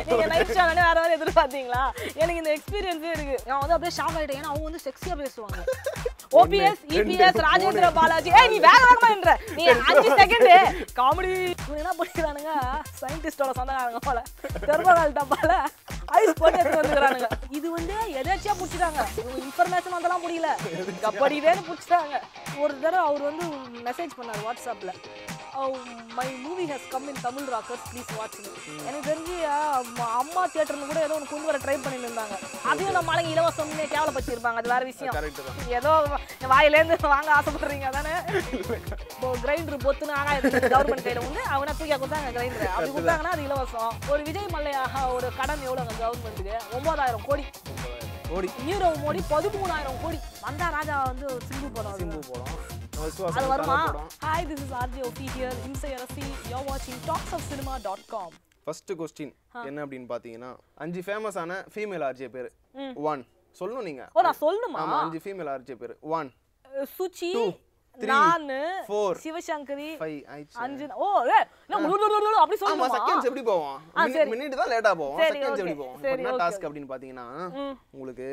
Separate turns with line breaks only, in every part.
நீங்க நைட் ஷோனே வேற வேற எதிர்பார்த்தீங்களா எனக்கு இந்த எக்ஸ்பீரியன்ஸே இருக்கு நான் வந்து அப்படியே ஷாக் ஆயிட்டேன் ஏன்னா அவங்க வந்து செக்ஸியா பேசுவாங்க ஓபிஎஸ் இபிஎஸ் ராஜேந்திர பாலாஜி ஏய் நீ வேக வேகமான்ற நீ அஞ்சு செகண்ட் காமெடி என்ன பண்ணிக்கிறானுங்க சயின்டிஸ்டோட சொந்தக்காரங்க போல தெர்மோகால் டப்பால ஐஸ் போட்டு எடுத்து வந்துக்கிறானுங்க இது வந்து எதாச்சியா புடிச்சிட்டாங்க இன்ஃபர்மேஷன் வந்தெல்லாம் முடியல கபடிதேன்னு புடிச்சிட்டாங்க ஒரு தடவை அவர் வந்து மெசேஜ் பண்ணார் வாட்ஸ்அப்ல my movie has come in Tamil rockers please watch எனக்கு தெரிஞ்சு அம்மா- அம்மா தியேட்டர்னு கூட ஏதோ ஒன்று கொண்டு வர ட்ரை பண்ணிட்டு இருந்தாங்க அதையும் நம்ம ஆளுங்க இலவசம்னு கேவலப்படுத்திருப்பாங்க அது வேற விஷயம்
கரெக்ட் தான்
ஏதோ வாயிலேருந்து வாங்க ஆசைப்படுறீங்க தானே இப்போ கிரைண்டர் பொத்துன்னு ஆகாயத்துக்கு கவர்மெண்ட் கையில வந்து அவனை தூக்கி கொடுத்தாங்க கிரைண்டர் அப்படி கொடுத்தாங்கன்னா அது இலவசம் ஒரு விஜய் மல்லையாக ஒரு கடன் எவ்வளோங்க கவர்மெண்ட்டுக்கு ஒன்பதாயிரம் கோடி
ஓடி
நீரவ் மோடி பதிமூணாயிரம் கோடி வந்தா ராஜா வந்து சிம்பு படம் அது.
சிம்பு போடும்
அது
விசுவாசம்
வருமா
தலை போடும்
ஹாய் திஸ் இஸ் ஆர்ஜி ஓபி ஹியர் இன்சையரசி யோ வாட்சிங் talks of cinema dot com
first question என்ன அப்படின்னு பார்த்தீங்கன்னா அஞ்சு ஃபேமஸான ஃபீமேல் ஆர்ஜே பேர் ஒன் சொல்லணும் நீங்க
ஓ நான் சொல்லணுமா
ஆமா அஞ்சு ஃபீமேல் ஆர்ஜே பேர் ஒன்
அஹ் சுச்சி
three,
நானு
four,
சிவசங்கரி
ஃபைவ் ஆயிடுச்சு
அஞ்சு ஓ ஏ, என்ன உளு, உளு, உளு, உளு, அப்படி
ஆமா
சொல்லணுமா
செகண்ட்ஸ் எப்படி போவோம்
ஆ, சரி.
மினிட் தான் லேட்டா போவோம்
சரி,
செகண்ட்ஸ்
okay.
எப்படி போவோம்
சரி,
இப்போ என்ன
okay,
டாஸ்க் அப்படின்னு பாத்தீங்கன்னா
ம்.
உங்களுக்கு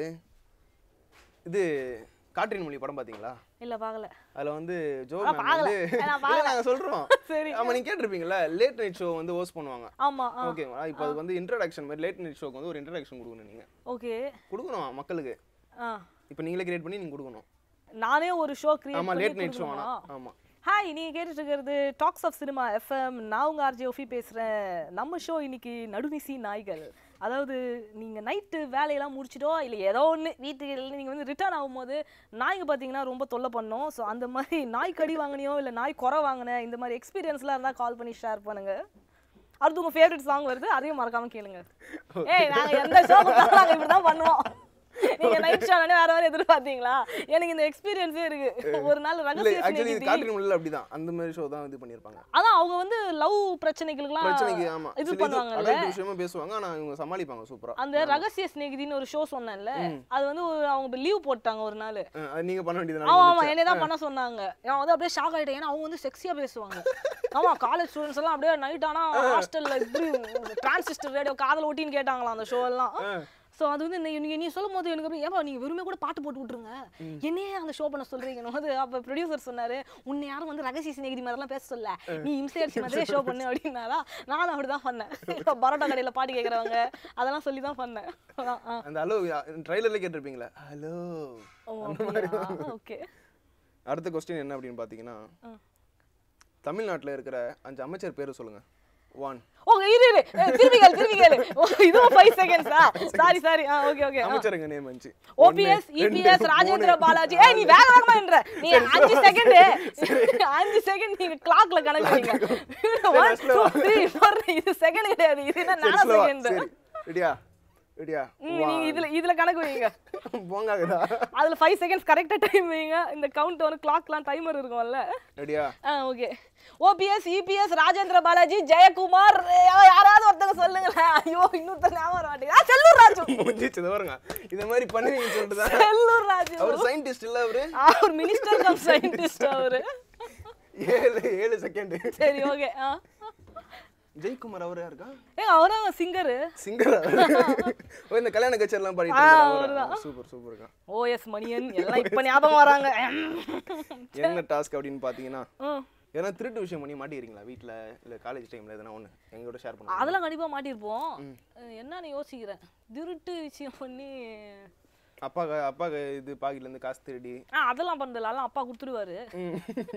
இது காற்றின் மொழி படம் பாத்தீங்களா
இல்ல பாக்கல
அதுல வந்து ஜோ
நான்
மேம்
பார்க்கல.
வந்து
நான்
இல்ல,
பார்க்கல.
நாங்க சொல்றோம்
சரி
ஆமா நீங்க கேட்டிருப்பீங்கல்ல லேட் நைட் ஷோ வந்து ஹோஸ்ட் பண்ணுவாங்க
ஆமா
ஓகேங்களா இப்போ அது வந்து இன்ட்ரடக்ஷன் மாதிரி லேட் நைட் ஷோக்கு வந்து ஒரு இன்ட்ரடக்ஷன் கொடுக்கணும் நீங்க
ஓகே
கொடுக்கணும் மக்களுக்கு
ஆ
இப்போ நீங்களே கிரியேட் பண்ணி நீங்க கொடுக்கணும்
நானே ஒரு ஷோ கிரியேட்
ஆமா
பண்ணி
லேட் நைட் ஷோ
கொடுக்கணுமா?
ஆனா ஆமா
ஹாய் நீங்க கேட்டுட்டு இருக்கிறது டாக்ஸ் ஆஃப் சினிமா எஃப்எம் நான் உங்க ஆர்ஜி ஒஃபி பேசுறேன் நம்ம ஷோ இன்னைக்கு நடுநிசி நாய்கள் அதாவது நீங்க நைட்டு வேலையெல்லாம் முடிச்சிட்டோ இல்லை ஏதோ ஒன்று வீட்டுக்கு இல்லை நீங்கள் வந்து ரிட்டர்ன் ஆகும்போது நாய்ங்க பார்த்தீங்கன்னா ரொம்ப தொல்லை பண்ணோம் ஸோ அந்த மாதிரி நாய் கடி வாங்கினியோ இல்லை நாய் குறை வாங்கினேன் இந்த மாதிரி எக்ஸ்பீரியன்ஸ்லாம் இருந்தால் கால் பண்ணி ஷேர் பண்ணுங்க அடுத்து உங்க ஃபேவரட் சாங் வருது அதையும் மறக்காம கேளுங்க ஏய் நாங்க எந்த ஷோ கொடுத்தாலும் நாங்க இப்படி தான் பண்ணுவோம் நீங்க நைட் ஷோனே வேற வேற எதிர்பார்த்தீங்களா எனக்கு இந்த எக்ஸ்பீரியன்ஸே இருக்கு ஒரு நாள்
இல்ல
ரகசிய
ஆக்சுவலி இது
சிநேகிதி
காற்றின் மொழியில அப்படிதான் அந்த மாதிரி ஷோ தான் இது பண்ணிருப்பாங்க
அதான் அவங்க வந்து லவ் பிரச்சனைகளுக்குலாம்
பிரச்சனைக்கு ஆமா
இது
சில
பண்ணுவாங்கல்ல
adult விஷயமா பேசுவாங்க ஆனா இவங்க சமாளிப்பாங்க சூப்பரா
அந்த ரகசிய சிநேகிதின்னு ஒரு ஷோ சொன்னேன்ல அது வந்து ஒரு அவங்க லீவ் போட்டாங்க ஒரு நாள்
அது நீங்க பண்ண வேண்டியது
ஆமா ஆமா என்னை தான் பண்ண சொன்னாங்க நான் வந்து அப்படியே ஷாக் ஆயிட்டேன் ஏன்னா அவங்க வந்து செக்ஸியா பேசுவாங்க ஆமா காலேஜ் ஸ்டூடெண்ட்ஸ் எல்லாம் அப்படியே நைட் ஆனா ஹாஸ்டல்ல இப்படி டிரான்சிஸ்டர் ரேடியோ காதல் ஒட்டின்னு கேட்டாங்களாம் அந்த ஷோ எல்லாம் ஸோ அது வந்து நீ- நீங்க நீ சொல்லும் போது எனக்கு அப்படியே ஏப்பா நீங்க வெறுமே கூட பாட்டு போட்டு விட்டுருங்க என்னையே அந்த ஷோ பண்ண சொல்றீங்க போது அப்ப ப்ரொடியூசர் சொன்னாரு உன்னை யாரும் வந்து ரகசிய சிநேகிதி மாதிரிலாம் பேச சொல்ல நீ இம்சை அடிச்சு மாதிரியே ஷோ பண்ணு அப்படின்னாரா நானும் அப்படிதான் பண்ணேன் இப்ப பரோட்டா கடையில பாட்டு கேட்கறவங்க அதெல்லாம் சொல்லி தான் பண்ணேன் அதான், ஆ.
அந்த ஹலோ ட்ரைலர்ல கேட்டிருப்பீங்களா ஹலோ
ஓ ஓகே
அடுத்த கொஸ்டின் என்ன அப்படின்னு பாத்தீங்கன்னா தமிழ்நாட்டுல இருக்கிற அஞ்சு அமைச்சர் பேரு சொல்லுங்க ஒன்
ஓ இரு இரு ஏய், திருப்பி கேளு திருப்பி கேளு ஓ, இதுவும் ஃபைவ் செகண்ட்ஸா சாரி சாரி ஆ ஓகே ஓகே
அமைச்சருங்க நேம் அஞ்சு
ஓபிஎஸ் இபிஎஸ் ராஜேந்திர பாலாஜி ஏய் நீ வேக வேகமான்ற நீ அஞ்சு செகண்ட் அஞ்சு செகண்ட் நீங்க கிளாக்ல கணக்கு வைங்க ஒன் டூ த்ரீ ஃபோர் இது செகண்ட் கிடையாது இது என்ன நாலு செகண்ட்
சரி ரெடியா ரெடியா
நீங்க இதுல இதுல கணக்கு வைங்க
போங்காதா
அதுல ஃபைவ் செகண்ட்ஸ் கரெக்டா டைம் வைங்க இந்த கவுண்ட் வந்து கிளாக்லாம் டைமர் இருக்கும்ல
ரெடியா
ஆ okay OPS EPS Rajendra Balaji Jayakumar யா- யாராவது ஒருத்தங்க சொல்லுங்களேன் ஐயோ இன்னொருத்தர் ஞாபகம் வர மாட்டேங்குது ஆ, செல்லூர் ராஜு
முடிஞ்சிச்சு வருங்க இந்த மாதிரி பண்ணுவீங்கன்னு சொல்லிட்டு தான்
செல்லூர் ராஜு
அவர் சயின்டிஸ்ட் இல்ல அவரு
அவர் மினிஸ்டர் கம் சயின்டிஸ்ட் அவரு
ஏழு ஏழு செகண்ட்
சரி ஓகே ஆ
ஜெயக்குமார் அவரா இருக்கா
ஏ அவரும் சிங்கரு
சிங்கர் ஓ இந்த கல்யாண கச்சேரிலாம் பாடிட்டு
ஆ,
இருந்தாரு
அவர்தான்.
அவரா? சூப்பர் சூப்பர்க்கா
ஓஎஸ் மணியன் எல்லாம் இப்ப ஞாபகம் வராங்க
என்ன டாஸ்க் அப்படின்னு பாத்தீங்கன்னா
ம்.
ஏன்னா திருட்டு விஷயம் பண்ணி மாட்டிக்கிறீங்களா வீட்ல இல்ல காலேஜ் டைம்ல எதனா ஒண்ணு எங்களோட ஷேர் பண்ணுங்க
அதெல்லாம் கண்டிப்பா மாட்டிருப்போம் அஹ் என்னன்னு யோசிக்கிறேன் திருட்டு விஷயம் பண்ணி
அப்பா அப்பா இது பாக்கெட்ல இருந்து காசு திருடி
ஆ அதெல்லாம் பண்ணதில்ல அதெல்லாம் அப்பா கொடுத்துருவாரு
ம்.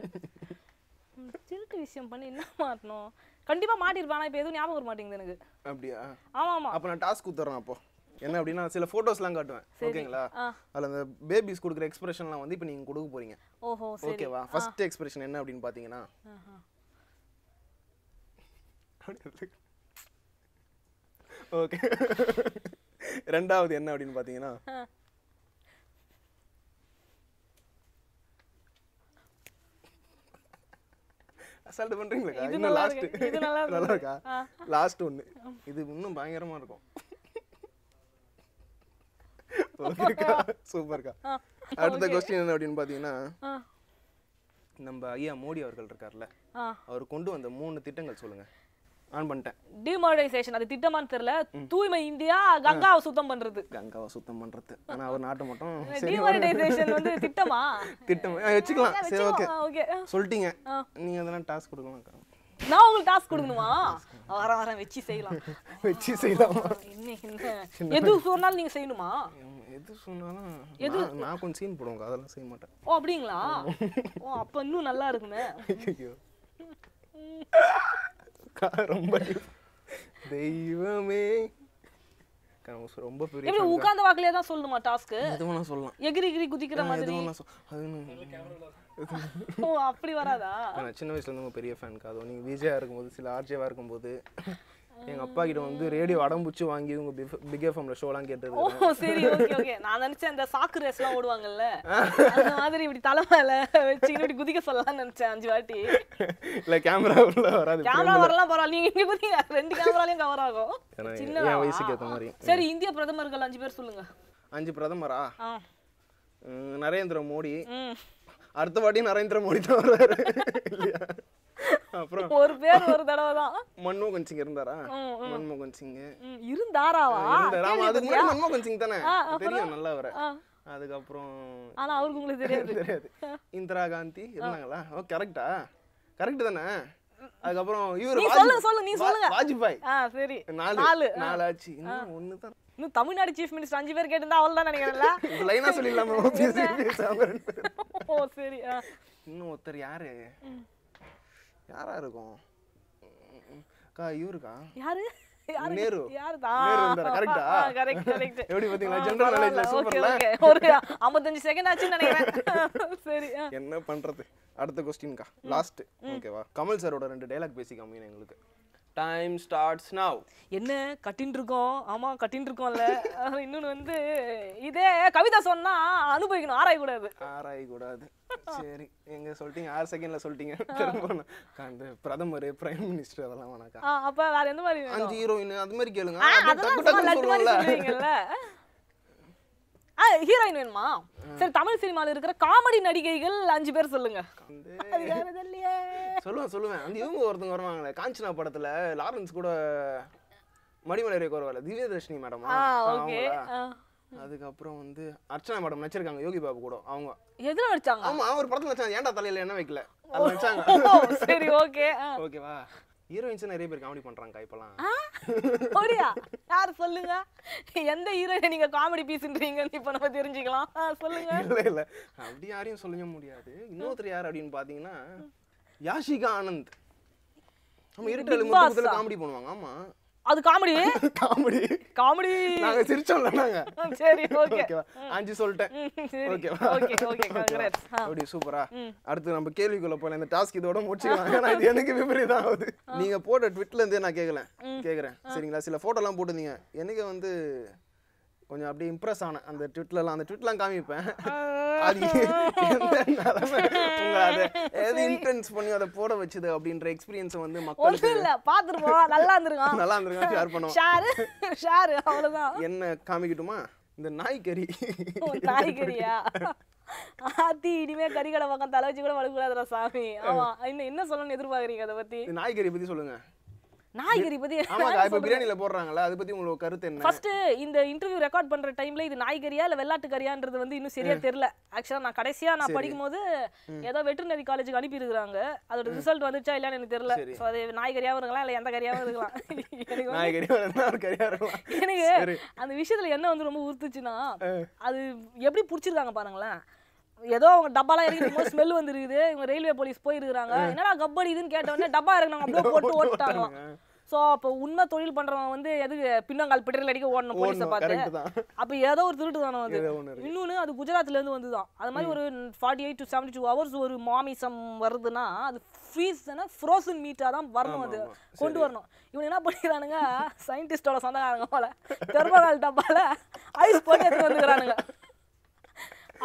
ம், திருட்டு விஷயம் பண்ணி என்ன மாட்டணும் கண்டிப்பா மாட்டிருப்பேன் ஆனா இப்ப எதுவும் ஞாபகம் வர மாட்டேங்குது எனக்கு
அப்படியா
ஆமா ஆமா
அப்ப நான் டாஸ்க் கொடுத்துறேன் அப்போ என்ன அப்படின்னா சில போட்டோஸ்லாம் காட்டுவேன் ஓகேங்களா
ஆ.
அதுல அந்த பேபிஸ் கொடுக்குற எக்ஸ்பிரஷன்லாம் வந்து இப்போ நீங்க கொடுக்க போறீங்க
ஓஹோ சரி
ஓகேவா ஃபர்ஸ்ட் எக்ஸ்பிரஷன் என்ன அப்படின்னு பாத்தீங்கன்னா
ஆஹா.
ஓகே ரெண்டாவது என்ன அப்படின்னு பாத்தீங்கன்னா
ஆ.
அசால்ட் பண்றீங்களா
இது
இன்னும்
நல்லா
லாஸ்ட்
இருக்கு. இது நல்லா
நல்லா
இருக்கு.
இருக்கா
ஆ.
லாஸ்ட் ஒன்னு இது இன்னும் பயங்கரமா இருக்கும் ஓகேக்கா சூப்பர்க்கா
ஆ.
அடுத்த கொஸ்டின் என்ன அப்படின்னு பாத்தீங்கன்னா
ஆ.
நம்ம ஐயா மோடி அவர்கள் இருக்கார்ல
ஆ.
அவர் கொண்டு வந்த மூணு திட்டங்கள் சொல்லுங்க ஆன் பண்ணிட்டேன்
டிமானிட்டைசேஷன் அது திட்டமான்னு தெரியல தூய்மை இந்தியா கங்காவை சுத்தம் பண்றது
கங்காவை சுத்தம் பண்றது ஆனா அவர் நாட்டை மட்டும் சரி
டிமானிட்டைசேஷன் வந்து திட்டமா
திட்டம் ஆ, வச்சுக்கலாம் சரி ஓகே
ஓகே
சொல்லிட்டீங்க நீங்க அதெல்லாம் டாஸ்க் கொடுக்கலாம்
நான் உங்களுக்கு டாஸ்க் கொடுக்கணுமா வரேன் வரேன் வச்சு செய்யலாம்
வச்சு செய்யலாமா
என்ன என்ன எது சொன்னாலும் நீங்க செய்யணுமா
எது சொன்னாலும் நான் நான் கொஞ்சம் சீன் போடுவேன் அதெல்லாம் செய்ய மாட்டேன்
ஓ அப்படிங்களா ஓ அப்ப இன்னும் நல்லா இருக்குமே
ஐயோ கா- ரொம்ப deep. தெய்வமே கா- ரொம்ப பெரிய
எப்படி உட்கார்ந்த வாக்குலயே தான் சொல்லணுமா டாஸ்க்
எது வேணா சொல்லலாம்
எகிரி எகிரி குதிக்கிற
எது
மாதிரி
வேணா சொல் அது நான்
ஓ அப்படி வராதா
நான் சின்ன வயசுல இருந்து உங்க பெரிய ஃபேன் காதோ நீங்க விஜயா இருக்கும்போது சில ஆர்ஜேவா இருக்கும்போது எங்க அப்பா கிட்ட வந்து ரேடியோ அடம்புச்சு வாங்கி உங்க பிக் எஃப்எம்ல ஷோலாம் கேட்டது
ஓ சரி ஓகே ஓகே நான் நினைச்சேன் இந்த சாக்கு ரேஸ் எல்லாம் ஓடுவாங்கல்ல அந்த மாதிரி இப்படி தலை மேல வச்சு இப்படி குதிக்க சொல்லலாம்னு நினைச்சேன் அஞ்சு வாட்டி
இல்ல கேமரா உள்ள வராது
கேமரா வரலாம் பரவாயில்ல நீங்க இங்க குதிங்க ரெண்டு கேமராலயும் கவர் ஆகும்
ஏன்னா
சின்னதா
என் வயசுக்கு ஏத்த மாதிரி
சரி இந்திய பிரதமர்கள் அஞ்சு பேர் சொல்லுங்க
அஞ்சு பிரதமரா
ஆ
உம், நரேந்திர மோடி
ம்
அடுத்த வாட்டி நரேந்திர மோடி தான் வருவாரு இல்லையா அப்புறம்
ஒரு பேர் ஒரு தடவை தான்
மன்மோகன் சிங் இருந்தாரா மன்மோகன் சிங்
ம், இருந்தாராவா
இருந்தாரா ஆமா அதுக்கு முன்னாடி மன்மோகன் சிங் தானே
ஆ,
தெரியும் நல்லா வர
ஆ.
அதுக்கப்புறம்
ஆனா அவருக்கு உங்களுக்கு தெரியாது
தெரியாது இந்திரா காந்தி இருந்தாங்களா ஓ கரெக்டா கரெக்ட் தானே அதுக்கப்புறம் இவர்
நீ சொல்லுங்க, சொல்லுங்க, நீ சொல்லுங்க.
வாஜ்பாய்
ஆ சரி
நாலு
நாலு
நாலு ஆச்சு இன்னும் ஒண்ணு தான்
இன்னும் தமிழ்நாடு சீஃப் மினிஸ்டர் அஞ்சு பேர் கேட்டிருந்தா அவள் தான் நினைக்கிறேன்ல
இது லைனா சொல்லிடலாமா ஓபிஎஸ் அவங்க ரெண்டு பேரும்.
ஓ சரி ஆ.
இன்னும் ஒருத்தர் யாரு யாரா இருக்கும் உம், அக்கா இவருக்கா
யாரு யாரு
நேரு.
யாரு
நேரு இருந்தாரா? correct ஆ?
கரெக்ட் கரெக்ட்
எப்படி பாத்தீங்களா ஜெனரல் நாலேஜ்ல
ஓகே
சூப்பர்ல
ஓகே ஒரு 55 செகண்ட் ஆச்சுன்னு நினைக்கிறேன் சரி ஆ.
என்ன பண்றது அடுத்த கொஸ்டின்க்கா லாஸ்ட் ஓகேவா கமல் சாரோட ரெண்டு டைலாக் பேசி காமிங்க எங்களுக்கு டைம் ஸ்டார்ட்ஸ் நவ்
என்ன கட்டின்னு இருக்கோம் ஆமா கட்டின்னு இருக்கோம்ல அஹ், இன்னொன்னு வந்து இதே கவிதா சொன்னா அனுபவிக்கணும் ஆராயக்கூடாது
ஆராய கூடாது சரி எங்க சொல்லிட்டீங்க ஆறு செகண்ட்ல சொல்லிட்டீங்க திரும்ப நான் அந்த பிரதமர் பிரைம் மினிஸ்டர் அதெல்லாம் வேணாக்கா
ஆ, அப்ப வேற எந்த மாதிரி வேணும்?
அஞ்சு ஹீரோயின் அது மாதிரி கேளுங்க
ஆ,
அப்படியே
அதெல்லாம்
டக்கு
சும்மா
டக்குன்னு
லட்டு மாதிரி
சொல்லுவோம்ல
சொல்லுவீங்கல்ல ஆ ஹீரோயின் வேணுமா சரி தமிழ் சினிமால இருக்கிற காமெடி நடிகைகள் அஞ்சு பேர் சொல்லுங்க
வந்து
அது யாரு தெரியலையே
சொல்லுவேன் சொல்லுவேன் அந்த இவங்க ஒருத்தவங்க வருவாங்களே காஞ்சனா படத்துல லாரன்ஸ் கூட மணிமலரேக்கு வருவாள் திவ்யதர்ஷினி மேடம்
ஆ ஓகே
அதுக்கப்புறம் வந்து அர்ச்சனா மேடம் நடிச்சிருக்காங்க யோகி பாபு கூட அவங்க
எதுல நடிச்சாங்க
ஆமா அவர் படத்துல நடிச்சாங்க ஏன்டா தலையில என்ன வைக்கல அது நடிச்சாங்க
ஓ, சரி ஓகே
ஓகேவா ஹீரோயின்ஸ் நிறைய பேர் காமெடி பண்றாங்க இப்பெல்லாம்
அப்படியா யார் சொல்லுங்க எந்த ஹீரோயின் நீங்க காமெடி பீஸ்ன்றீங்கன்னு இப்ப நம்ம தெரிஞ்சுக்கலாம் ஆ, சொல்லுங்க
இல்ல இல்ல அப்படி யாரையும் சொல்ல முடியாது இன்னொருத்தர் யார் அப்படின்னு பாத்தீங்கன்னா யாஷிகா ஆனந்த் நம்ம இருட்டல்
Big
முத்தத்துல
Boss-ஆ?
காமெடி பண்ணுவாங்க ஆமா
அது காமெடி
காமெடி
காமெடி
நாங்க சிரிச்சோம்ல நாங்க
சரி ஓகே
ஓகேவா அஞ்சு சொல்லிட்டேன்
சரி
ஓகேவா
ஓகே ஓகே கங்க்ராட்ஸ்
அப்படி சூப்பரா அடுத்து நம்ம கேள்விக்குள்ள போல இந்த டாஸ்க் இதோட முடிச்சுக்கலாம் ஏன்னா இது எனக்கு விபரீதம் ஆகுது நீங்க போட்ட ட்விட்ல இருந்தே நான் கேட்கல கேக்குறேன் சரிங்களா சில போட்டோ எல்லாம் போட்டிருந்தீங்க எனக்கு வந்து கொஞ்சம் அப்படியே இம்ப்ரெஸ் ஆனேன் அந்த ட்விட்லலாம் அந்த ட்விட்லாம் காமிப்பேன் அது எந்த நிலைமை உங்களை அதை எது இன்ஃப்ளூயன்ஸ் பண்ணி அதை போட வச்சது அப்படின்ற எக்ஸ்பீரியன்ஸை வந்து மக்களுக்கு
ஒண்ணும் இல்ல பாத்துருப்போம் நல்லா இருந்திருக்கான்
நல்லா இருந்திருக்கா ஷேர் பண்ணுவோம்
ஷாரு ஷாரு அவ்வளவுதான்
என்ன காமிக்கட்டுமா இந்த நாய்க்கறி
உன் நாய்கறியா ஆத்தி இனிமே கறிக்கடை பக்கம் தலை வச்சு கூட வளர்க்கூடாதுடா சாமி ஆமா இன்னும் என்ன சொல்லணும்னு எதிர்பார்க்கறீங்க அதை பத்தி
இந்த நாய்க்கறி பத்தி சொல்லுங்க
நாய்கறி பத்தி
ஆமாக்கா இப்ப பிரியாணில போடுறாங்கல்ல அதை பத்தி உங்களுக்கு கருத்து என்ன
ஃபர்ஸ்ட் இந்த இன்டர்வியூ ரெக்கார்ட் பண்ற டைம்ல இது நாய்கறியா இல்ல வெள்ளாட்டு கறியான்றது வந்து இன்னும் சரியா தெரியல ஆக்சுவலா நான் கடைசியா நான் படிக்கும்போது ஏதோ வெட்டரினரி காலேஜுக்கு அனுப்பி இருக்காங்க அதோட ரிசல்ட் வந்துச்சா இல்லையான்னு எனக்கு தெரியல
சரி.
சோ அது நாய்கறியாவும் இருக்கலாம் இல்ல எந்த கறியாவும் இருக்கலாம் எனக்கு வந்து-
நாய்க்கறி வேணா ஒரு கறியா இருக்கலாம்
எனக்கு
சரி.
அந்த விஷயத்துல என்ன வந்து ரொம்ப உறுத்துச்சுன்னா அது எப்படி புடிச்சிருக்காங்க பாருங்களேன் ஏதோ அவங்க டப்பாலாம் இறக்கி ஸ்மெல் வந்துருக்குது இவங்க ரயில்வே போலீஸ் போயிருக்காங்க என்னடா கப்படி இதுன்னு கேட்ட உடனே டப்பா இறக்குனாங்க அப்படியே போட்டு ஓட்டாங்களாம் சோ அப்போ உண்மை தொழில் பண்றவன் வந்து எதுக்கு பின்னங்கால் பெட்ரோல் அடிக்க ஓடணும் போலீஸை
ஓடணும்,
பார்த்து
correct தான்.
அப்ப ஏதோ ஒரு திருட்டு தானே அது
ஏதோ ஒண்ணு இருக்கு.
இன்னொன்னு அது குஜராத்ல இருந்து வந்துதான் அது மாதிரி ஒரு forty eight to seventy two hours ஒரு மாமிசம் வருதுன்னா அது ஃப்ரீஸ் ஃப்ரோசன் மீட்டா தான் வரணும்
ஆமா,
அது
ஆமா.
கொண்டு வரணும் இவன் என்ன பண்ணிக்கிறானுங்க சயின்டிஸ்டோட சொந்தக்காரங்க போல தெர்மகால் டப்பால ஐஸ் போட்டு எடுத்து வந்துக்கிறானுங்க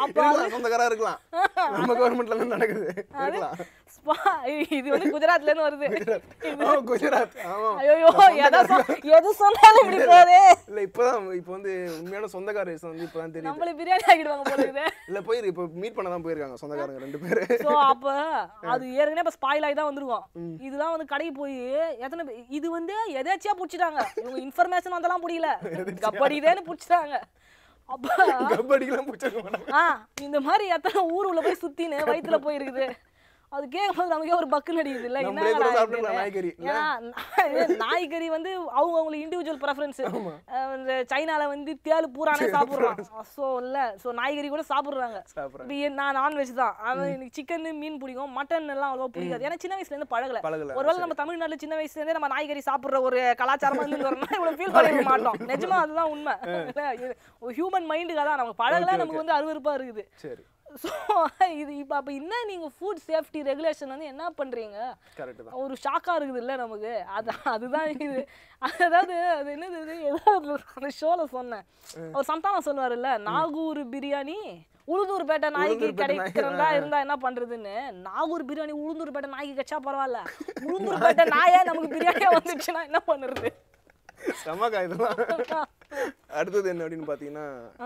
அப்ப
இருக்கலாம், சொந்தக்காரா இருக்கலாம் நம்ம கவர்மெண்ட்ல இருந்து நடக்குது இருக்கலாம்
ஸ்பா இது வந்து குஜராத்ல இருந்து வருது
ஆமா, குஜராத் ஆமா
ஐயோ எதை சொ- எது சொன்னாலும் இப்படி போதே
இல்ல இப்பதான் இப்ப வந்து உண்மையான சொந்தக்கார விஷயம் வந்து இப்பதான் தெரியுது
நம்மள பிரியாணி ஆக்கிடுவாங்க போல இருக்குது
இல்ல போயிரு இப்ப மீட் பண்ண தான் போயிருக்காங்க சொந்தக்காரங்க ரெண்டு பேரு
சோ அப்ப அது ஏற்கனவே இப்ப ஸ்பாயில் ஆகி தான் வந்திருக்கும் இதெல்லாம் வந்து கடைக்கு போய் எத்தனை பே- இது வந்து எதாச்சியா புடிச்சிட்டாங்க இவங்க இன்ஃபர்மேஷன் வந்தெல்லாம் புரியல கபடிதேன்னு புடிச்சிட்டாங்க அப்ப
கபடிக்கெல்லாம் பிடிச்சிருக்க மாட்டாங்க
ஆ இந்த மாதிரி எத்தனை ஊர் உள்ள போய் சுத்தின்னு வயித்துல போயிருக்குது அது கேட்கும்போது நமக்கே ஒரு பக்கு நடிக்குது இல்ல
நம்மளே கூட
என்னடா
சாப்பிட்டுக்கலாம்
இதுன்னு.
நாய்கறி, இல்ல?
ஏன்னா நா- நாய்கறி வந்து அவங்க அவங்களுக்கு இண்டிவிஜுவல் ப்ரெஃபரன்ஸ் இந்த சைனால வந்து தேள் பூரானே சாப்பிடுறான் ஸோ இல்ல ஸோ நாய்கறி கூட சாப்பிடுறாங்க
சாப்பிடுறாங்க
இப்ப ஏன் நான் நான்வெஜ் தான் அவன் எனக்கு சிக்கன் மீன் பிடிக்கும் மட்டன் எல்லாம் அவ்வளோ பிடிக்காது ஏன்னா சின்ன வயசுல இருந்து பழகல
பழகல
ஒருவேளை நம்ம தமிழ்நாட்டுல சின்ன வயசுல இருந்தே நம்ம நாய்கறி சாப்பிடுற ஒரு கலாச்சாரமா இருந்து வரணும் இவ்வளவு ஃபீல் பண்ணிக்க மாட்டோம் நிஜமா அதுதான் உண்மை ஹியூமன் மைண்டுக்கு அதான் நமக்கு பழகல நமக்கு வந்து அருவருப்பா இருக்குது
சரி
ஸோ இது இப்போ அப்போ என்ன நீங்க ஃபுட் சேஃப்டி ரெகுலேஷன் வந்து என்ன பண்றீங்க
கரெக்ட் தான்
ஒரு ஷாக்கா இருக்குது இல்ல நமக்கு அது அதுதான் இது அதாவது அது என்னது இது? ஏதோ ஒரு அந்த ஷோல சொன்னேன் ஒரு சந்தானம் சொல்லுவாருல்ல நாகூர் பிரியாணி உளுந்தூர் பேட்டை நாய்க்கு
உளுந்தூர்பேட்டை நாய்க்கு,
கிடைக்கிறதா இருந்தா என்ன பண்றதுன்னு நாகூர் பிரியாணி உளுந்தூர் பேட்டை நாய்க்கு கச்சா பரவாயில்ல உளுந்தூர் பேட்டை நாயே நமக்கு பிரியாணியா வந்துச்சுன்னா என்ன பண்ணுறது
செமக்கா இதெல்லாம் அடுத்தது என்ன அப்படின்னு பாத்தீங்கன்னா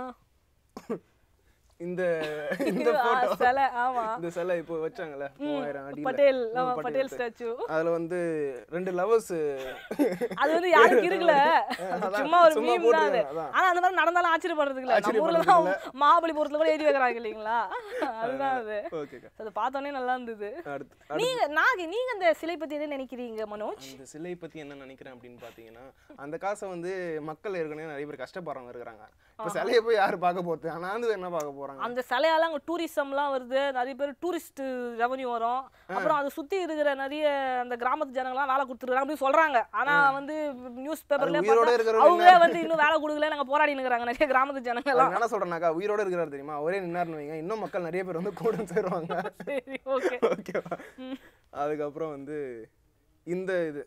இந்த இந்த போட்டோ
சிலை ஆமா
இந்த சிலை இப்போ வச்சாங்கல்ல மூவாயிரம் அடியில
பட்டேல்
ஆமா,
ஆமா பட்டேல்
எடுத்து.
ஸ்டாச்சு
அதுல வந்து ரெண்டு லவர்ஸ்
அது வந்து யாருக்கு இருக்குல்ல
அதான்,
சும்மா ஒரு
சும்மா
மீம் தான் அது
போட்டிருக்காங்க, அதான்.
ஆனா அந்த மாதிரி நடந்தாலும் ஆச்சரியப்படுறதுக்கு இல்ல நம்ம ஊர்ல தான் மகாபலிபுரத்துல கூட எழுதி வைக்கிறாங்க இல்லைங்களா அதுதான் அது
ஓகேக்கா
அது பார்த்தோன்னே நல்லா இருந்தது
அடுத்து
நீங்க நாக நீங்க அந்த சிலை பத்தி என்ன நினைக்கிறீங்க மனோஜ்
அந்த சிலை பத்தி என்ன நினைக்கிறேன் அப்படின்னு பாத்தீங்கன்னா அந்த காசை வந்து மக்கள் ஏற்கனவே நிறைய பேர் கஷ்டப்படுறவங்க இருக்கிறாங்க இப்ப சிலையை போய் யாரு பார்க்க போறது ஆனா வந்து என்ன பார்க்க போறாங்க
அந்த சிலையால அங்க டூரிசம்லாம் வருது நிறைய பேர் டூரிஸ்ட் ரெவன்யூ வரும் அப்புறம் அதை சுத்தி இருக்கிற நிறைய அந்த கிராமத்து ஜனங்கள்லாம் வேலை கொடுத்துருக்காங்க அப்படின்னு சொல்றாங்க ஆனா வந்து நியூஸ் பேப்பர்ல
அது உயிரோட இருக்கிறவங்க
அவங்களே வந்து இன்னும் வேலை கொடுக்கல நாங்க போராடி நிக்கிறாங்க நிறைய கிராமத்து ஜனங்க எல்லாம்
அதுக்கு என்ன சொல்றேனாக்கா உயிரோட இருக்கிறாரு தெரியுமா ஒரே நின்னாருன்னு வைங்க இன்னும் மக்கள் நிறைய பேர் வந்து கூட சேருவாங்க
சரி ஓகே
ஓகேவா அதுக்கப்புறம் வந்து இந்த இது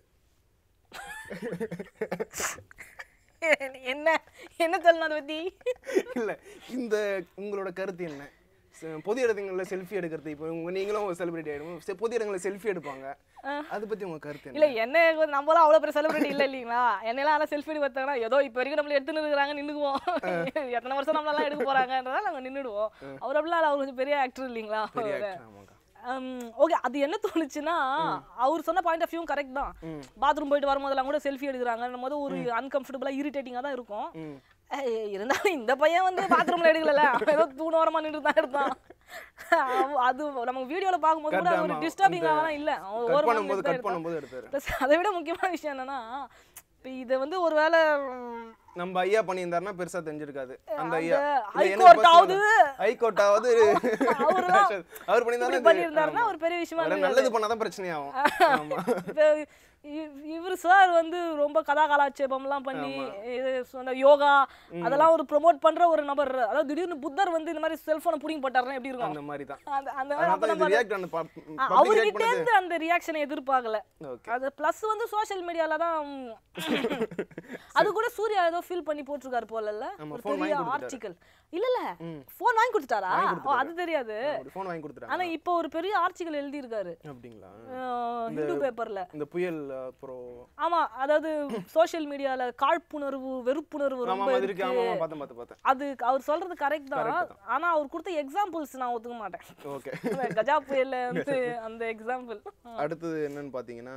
என்ன என்ன சொல்லணும் அதை பத்தி
இல்ல இந்த உங்களோட கருத்து என்ன ச- பொது இடங்களில் செல்ஃபி எடுக்கிறது இப்போ உங்க நீங்களும் ஒரு செலிபிரிட்டி ஆயிடும் செ- பொது இடங்களில் செல்ஃபி எடுப்பாங்க அதை பத்தி உங்க கருத்து என்ன
இல்ல என்ன வந்து நம்மளாம் அவ்வளவு பெரிய செலிபிரிட்டி இல்ல இல்லீங்களா என்னெல்லாம் அதெல்லாம் செல்ஃபி எடுக்க பார்த்தாங்கன்னா ஏதோ இப்போ வரைக்கும் நம்மள எடுத்துன்னு இருக்கிறாங்க நின்னுக்குவோம் எத்தனை வருஷம் நம்மளெல்லாம் எடுக்க போறாங்கன்றதால நாங்க நின்னுடுவோம் அவர் அப்படிலாம் இல்ல, அவர் கொஞ்சம் பெரிய ஆக்டர் இல்லீங்களா
பெரிய actor, ஆமாக்கா
ஓகே அது என்ன தோணுச்சுன்னா அவர் சொன்ன பாயிண்ட் ஆஃப் வியூ கரெக்ட் தான் பாத்ரூம் போயிட்டு வரும்போதெல்லாம் கூட செல்ஃி எடுக்கிறாங்க போது ஒரு அன்கம்ஃபர்டபுளா இரிட்டேட்டிங்கா தான் இருக்கும்
ம்
ஏய், இருந்தாலும் இந்த பையன் வந்து பாத்ரூம்ல எடுக்கல அவன் ஏதோ தூணோரமா நின்று தான் எடுத்தான் அவ- அது நமக்கு வீடியோல பார்க்கும்போது கூட
Correct,
ஒரு
ஆமா.
டிஸ்டர்பிங்காக இல்ல அவன்
கட்
ஓரமா
பண்ணும்போது
நின்று தான்
கட்
எடுத்தான்.
பண்ணும்போது எடுத்தாரு
Plus அதை விட முக்கியமான விஷயம் என்னன்னா இப்போ இதை வந்து ஒருவேளை ம்,
நம்ம ஐயா பண்ணியிருந்தாருன்னா பெருசா தெரிஞ்சிருக்காது அந்த ஐயா
அந்த ஹைகோர்ட் ஆவது
ஹைகோர்ட்டாவது
அவருதான்
அவர்
இப்படி
பண்ணியிருந்தாருன்னா
பண்ணியிருந்தாருன்னா ஒரு பெரிய விஷயமா
அவரை நல்லது பண்ணாதான் பிரச்சனையாகும் ஆமா
இப்போ இவர் சார் வந்து ரொம்ப கதா கலாட்சேபம்லாம் பண்ணி இது சொன்ன யோகா அதெல்லாம் ஒரு ப்ரோமோட் பண்ற ஒரு நபர் அதாவது திடீர்னு புத்தர் வந்து இந்த மாதிரி செல்போனை புடிங்கி போட்டாருன்னா எப்படி இருக்கும்
அந்த மாதிரி தான்
அந்த அந்த
அதனால
அப்ப
தான்
நம்ம
இது ரியாக்ட் அந்த
அ,
பப்ளிக்
அவர்கிட்ட
ரியாக்ட் பண்ணது
இருந்து அந்த ரியாக்ஷனை எதிர்பார்க்கல
ஓகே
அது ப்ளஸ் வந்து சோஷியல் மீடியால தான் ம், அது கூட சூர்யா ஏதோ ஃபீல் பண்ணி போட்டிருக்காரு போலல்ல
ஆமா,
ஒரு
phone
பெரிய
வாங்கி கொடுத்துட்டாரு.
ஆர்டிக்கல் இல்ல இல்ல ஃபோன் வாங்கி கொடுத்துட்டாரா ஓ அது தெரியாது
ஒரு ஃபோன் வாங்கி கொடுத்துட்டாங்க
ஆனா இப்போ ஒரு பெரிய ஆர்டிக்கல் எழுதி இருக்காரு
அப்படிங்களா
ஹிந்து பேப்பர்ல
இந்த புயல் அப்புறம்
ஆமா அதாவது சோஷியல் மீடியால காழ்ப்புணர்வு வெறுப்புணர்வு
ஆமா
ரொம்ப
ஆமா, அது இருக்கு
இருக்கு
ஆமா ஆமா பார்த்தேன் பார்த்தேன் பார்த்தேன்
அது அவர் சொல்றது கரெக்ட் தான் ஆனா அவர் கொடுத்த எக்ஸாம்பிள்ஸ் நான் ஒத்துக்க மாட்டேன்
ஓகே
அந்த கஜா புயல்ல வந்து அந்த எக்ஸாம்பிள்
அடுத்தது என்னன்னு பார்த்தீங்கன்னா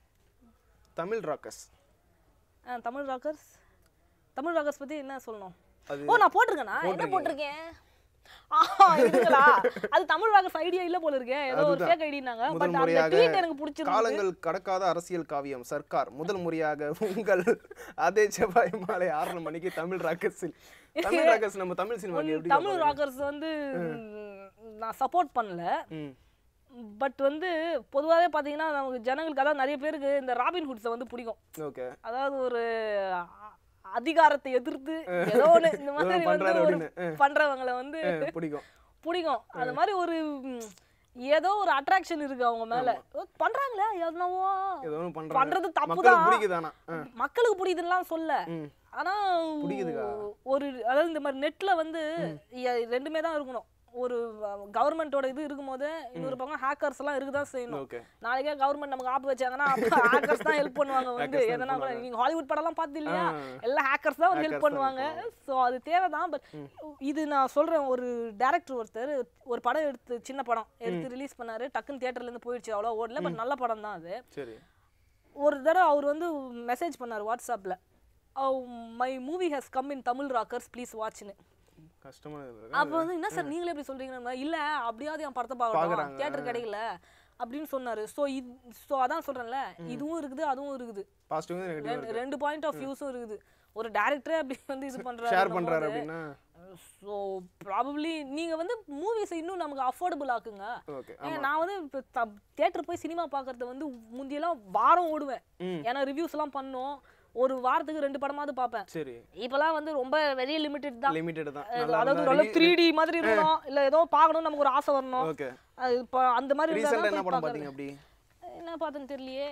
Tamil rockers
Tamil rockers Tamil rockers பத்தி என்ன சொல்லணும்
அது
ஓ நான் போட்டிருக்கேனா என்ன போட்டிருக்கேன் ஆ இதுங்களா அது தமிழ் ராக்கர்ஸ் ஐடியா இல்ல போல இருக்கே ஏதோ ஒரு ஃபேக் ஐடினாங்க
முதல்
பட் அந்த
முறையாக
ட்வீட் எனக்கு பிடிச்சிருக்கு
காலங்கள் கடக்காத அரசியல் காவியம் சர்க்கார் முதல் முறையாக உங்கள் அதே செவ்வாய் மாலை ஆறரை மணிக்கு தமிழ் ராக்கர்ஸில் தமிழ் ராக்கர்ஸ் நம்ம தமிழ் சினிமாக்கு எப்படி
தமிழ் ராக்கர்ஸ் வந்து நான் சப்போர்ட் பண்ணல
ம்
பட் வந்து பொதுவாகவே பார்த்தீங்கன்னா நமக்கு ஜனங்களுக்கு அதான் நிறைய பேருக்கு இந்த ராபின் ஹுட்ஸை வந்து பிடிக்கும்
ஓகே
அதாவது ஒரு அ- அதிகாரத்தை எதிர்த்து ஏதோ ஒன்று இந்த மாதிரி வந்து
பண்றாரு
ஒரு
அப்படின்னு.
பண்றவங்களை வந்து
பிடிக்கும்
பிடிக்கும் அது மாதிரி ஒரு ம், ஏதோ ஒரு அட்ராக்ஷன் இருக்கு அவங்க மேல ஓ, பண்றாங்களே எதுனவோ
ஏதோ ஒன்று பண்றாங்க
பண்றது தப்பு
மக்களுக்கு
தான்
பிடிக்குதானா ஆ.
மக்களுக்கு பிடிக்குதுலாம் சொல்ல
ம்
ஆனா
பிடிக்குதுக்கா.
ஒரு அதாவது இந்த மாதிரி நெட்ல வந்து எ- ரெண்டுமே தான் இருக்கணும் ஒரு கவர்மெண்ட்டோட இது இருக்கும்போது இன்னொரு பக்கம் ஹேக்கர்ஸ் எல்லாம் இருக்குதான் செய்யணும்
ஓகே
நாளைக்கே கவர்மெண்ட் நமக்கு ஆப் வச்சாங்கன்னா ஹேக்கர்ஸ் தான் ஹெல்ப் பண்ணுவாங்க வந்து
Hackers தான்
எதனா கூட நீங்க ஹாலிவுட் படம்லாம் பார்த்து இல்லையா
ஆ.
எல்லாம் ஹேக்கர்ஸ் தான் வந்து
Hackers
ஹெல்ப்
தான்
பண்ணுவாங்க ஸோ அது தேவைதான் பட் இது நான் சொல்றேன் ஒரு டேரக்டர் ஒருத்தர் ஒரு படம் எடுத்து சின்ன படம் எடுத்து ரிலீஸ் பண்ணாரு டக்குன்னு தியேட்டர்ல இருந்து போயிடுச்சு அவ்வளோ ஓடல பட் நல்ல படம் தான் அது
சரி
ஒரு தடவை அவர் வந்து மெசேஜ் பண்ணார் வாட்ஸ்அப்பில் my movie has come in Tamil rockers please வாட்ச்னு
கஷ்டமா இருக்கு
அப்போ வந்து என்ன சார் நீங்களே இப்படி சொல்றீங்கன்னா இல்ல அப்படியாவது என் படத்தை பார்க்கணும்
பார்க்கறாங்க.
தியேட்டர் கிடைக்கல அப்படின்னு சொன்னாரு ஸோ இது ஸோ அதான் சொல்றேன்ல இதுவும் இருக்குது அதுவும் இருக்குது
பாசிட்டிவ் நெகட்டிவ்
ரெண்டு- ரெண்டு பாயிண்ட் ஆஃப் வியூஸும் இருக்குது ஒரு டேரக்டரே அப்படி வந்து இது பண்றாரு
ஷேர் பண்றாரு அப்படின்னா
ஸோ ப்ராபப்ளி நீங்க வந்து மூவிஸை இன்னும் நமக்கு அஃபோர்டபுள் ஆக்குங்க
ஓகே
ஏன் நான் வந்து இப்போ தியேட்டர் போய் சினிமா பார்க்கறது வந்து முந்தியெல்லாம் வாரம் ஓடுவேன்
ம்.
ஏன்னா ரிவ்யூஸ் எல்லாம் பண்ணோம் ஒரு வாரத்துக்கு ரெண்டு படமாவது பார்ப்பேன்
சரி
இப்பெல்லாம் வந்து ரொம்ப வெரி லிமிட்டட் தான்
லிமிட்டட் தான்
அது- அதாவது நல்ல த்ரீ டி மாதிரி இருக்கணும் இல்ல ஏதோ பார்க்கணும் நமக்கு ஒரு ஆசை வரணும்
ஓகே
அது இப்போ அந்த மாதிரி இருந்தா
ரீசெண்டா
தான்
என்ன
போய்
படம்
பார்க்கறது.
பாத்தீங்க அப்படி
என்ன பார்த்தேன்னு தெரியலையே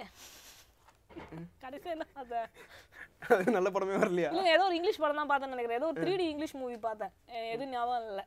கடைசியா என்ன பார்த்தேன்
அது நல்ல படமே வரலையா
இல்ல ஏதோ ஒரு இங்கிலீஷ் படம் தான் பார்த்தேன்னு நினைக்கிறேன் ஏதோ ஒரு த்ரீ டி இங்கிலீஷ் மூவி பார்த்தேன் எ- எதுவும் ஞாபகம் இல்லை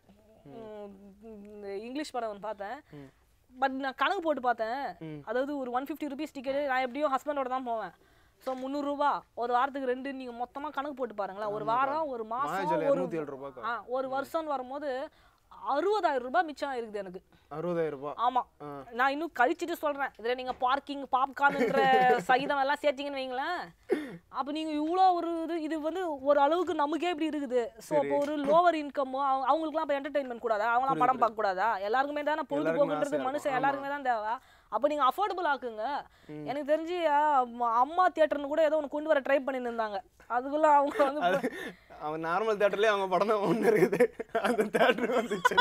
இந்த இங்கிலீஷ் படம் ஒன்று பார்த்தேன் பட் நான் கணக்கு போட்டு பார்த்தேன் அதாவது ஒரு ஒன் ஃபிஃப்டி ருபீஸ் டிக்கெட் நான் எப்படியும் ஹஸ்பண்டோட தான் போவேன் ஸோ முந்நூறுரூவா ஒரு வாரத்துக்கு ரெண்டு நீங்கள் மொத்தமாக கணக்கு போட்டு பாருங்களேன் ஒரு வாரம் ஒரு மாதம்
மாயாஜால
ஒரு
இருநூத்தி ஏழு ரூபாய்க்கா
ஆ ஒரு வருஷம்னு வரும்போது அறுபதாயிரம் ரூபாய் மிச்சம் ஆயிருக்குது எனக்கு
அறுபதாயிரம் ரூபாய்
ஆமா
ஆ.
நான் இன்னும் கழிச்சிட்டு சொல்றேன் இதுல நீங்க பார்க்கிங் பாப்கார்ன்ன்ற சகிதம் எல்லாம் சேர்த்தீங்கன்னு வைங்களேன் அப்ப நீங்க இவ்வளோ ஒரு இது இது வந்து ஒரு அளவுக்கு நமக்கே இப்படி இருக்குது ஸோ அப்போ ஒரு லோவர் இன்கம் அவங்களுக்குலாம் இப்போ என்டர்டைன்மெண்ட் கூடாதா அவங்களாம் படம் பார்க்க கூடாதா எல்லாருக்குமே தானே பொழுதுபோக்குன்றது
ஆசையா
மனுஷன்
இருக்கும்.
எல்லாருக்குமே தான் தேவை அப்போ நீங்க அஃபோர்டபுள் ஆக்குங்க எனக்கு தெரிஞ்சு ஆ, அம்மா- அம்மா தியேட்டர்னு கூட ஏதோ ஒன்று கொண்டு வர ட்ரை பண்ணிட்டு இருந்தாங்க அதுக்குள்ள அவங்க வந்து
அது அவன் நார்மல் தேட்டர்லயே அவங்க படம் தான் ஒண்ணு இருக்குது அந்த தேட்டர் வந்துச்சு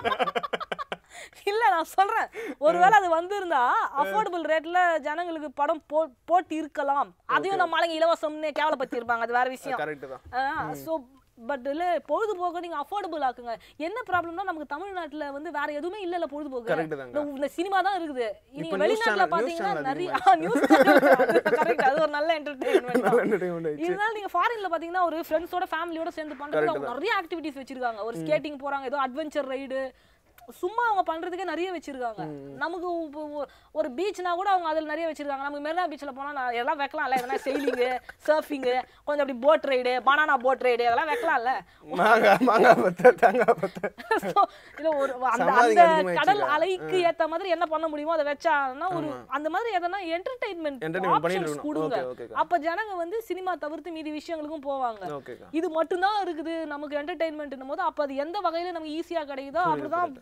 இல்ல நான் சொல்றேன் ஒருவேளை அது வந்திருந்தா அஃபோர்டபுள் ரேட்ல ஜனங்களுக்கு படம் போ போட்டு இருக்கலாம் அதையும் நம்ம ஆளுங்க இலவசம்னு கேவலப்படுத்தி இருப்பாங்க அது வேற விஷயம்
கரெக்ட் தான்
ஸோ பட் இல்ல பொழுதுபோக்கு நீங்க அஃபோர்டபுள் ஆக்குங்க என்ன ப்ராப்ளம்னா நமக்கு தமிழ்நாட்டுல வந்து வேற எதுவுமே இல்ல பொழுதுபோக்கு
கரெக்ட் தாங்க
இந்த- இந்த சினிமா தான் இருக்குது நீங்க
news
வெளிநாட்டுல
channel- news
பாத்தீங்கன்னா
channel
நிறைய நியூஸ் கரெக்ட் அது ஒரு நல்ல என்டர்டைன்மெண்ட்
நல்ல entertainment ஆயிடுச்சு.
இருந்தாலும் நீங்க ஃபாரின்ல பாத்தீங்கன்னா ஒரு ஃப்ரெண்ட்ஸோட ஃபேமிலியோட சேர்ந்து பண்றது அவங்க நிறைய ஆக்டிவிட்டிஸ் வச்சிருக்காங்க ஒரு ஸ்கேட்டிங் போறாங்க ஏதோ அட்வென்ச்சர் ரைடு சும்மா அவங்க பண்றதுக்கே நிறைய வச்சிருக்காங்க நமக்கு இப்போ ஒ- ஒரு பீச்னா கூட அவங்க அதில் நிறைய வச்சிருக்காங்க நமக்கு மெரினா பீச்சில் போனா நான் எல்லாம் வைக்கலாம்ல எதனா செயிலிங்கு சர்ஃபிங்கு கொஞ்சம் அப்படி boat ride banana boat ride அதெல்லாம் வைக்கலாம்ல
மாங்காய் மாங்காய் பத்த தேங்காய் பத்த
So, இல்ல ஒரு அந்த
சமாதிக்கு
அந்த
அதிகமாயிடுச்சு
கடல்
இல்ல?
அலைக்கு ஏத்த மாதிரி என்ன பண்ண முடியுமோ அதை வச்சாங்கன்னா ஒரு அந்த மாதிரி எதனா என்டர்டைன்மெண்ட்
Entertainment பண்ணிட்டு
ஆப்ஷன்ஸ்
இருக்கணும்.
கொடுங்க
Okay, okay, okay.
அப்ப ஜனங்க வந்து சினிமா தவிர்த்து மீதி விஷயங்களுக்கும் போவாங்க
ஓகேக்கா
இது மட்டும்தான் இருக்குது நமக்கு என்டர்டைன்மெண்ட்னும் போது அப்ப அது எந்த வகையில நமக்கு ஈஸியா கிடைக்குதோ அப்படிதான்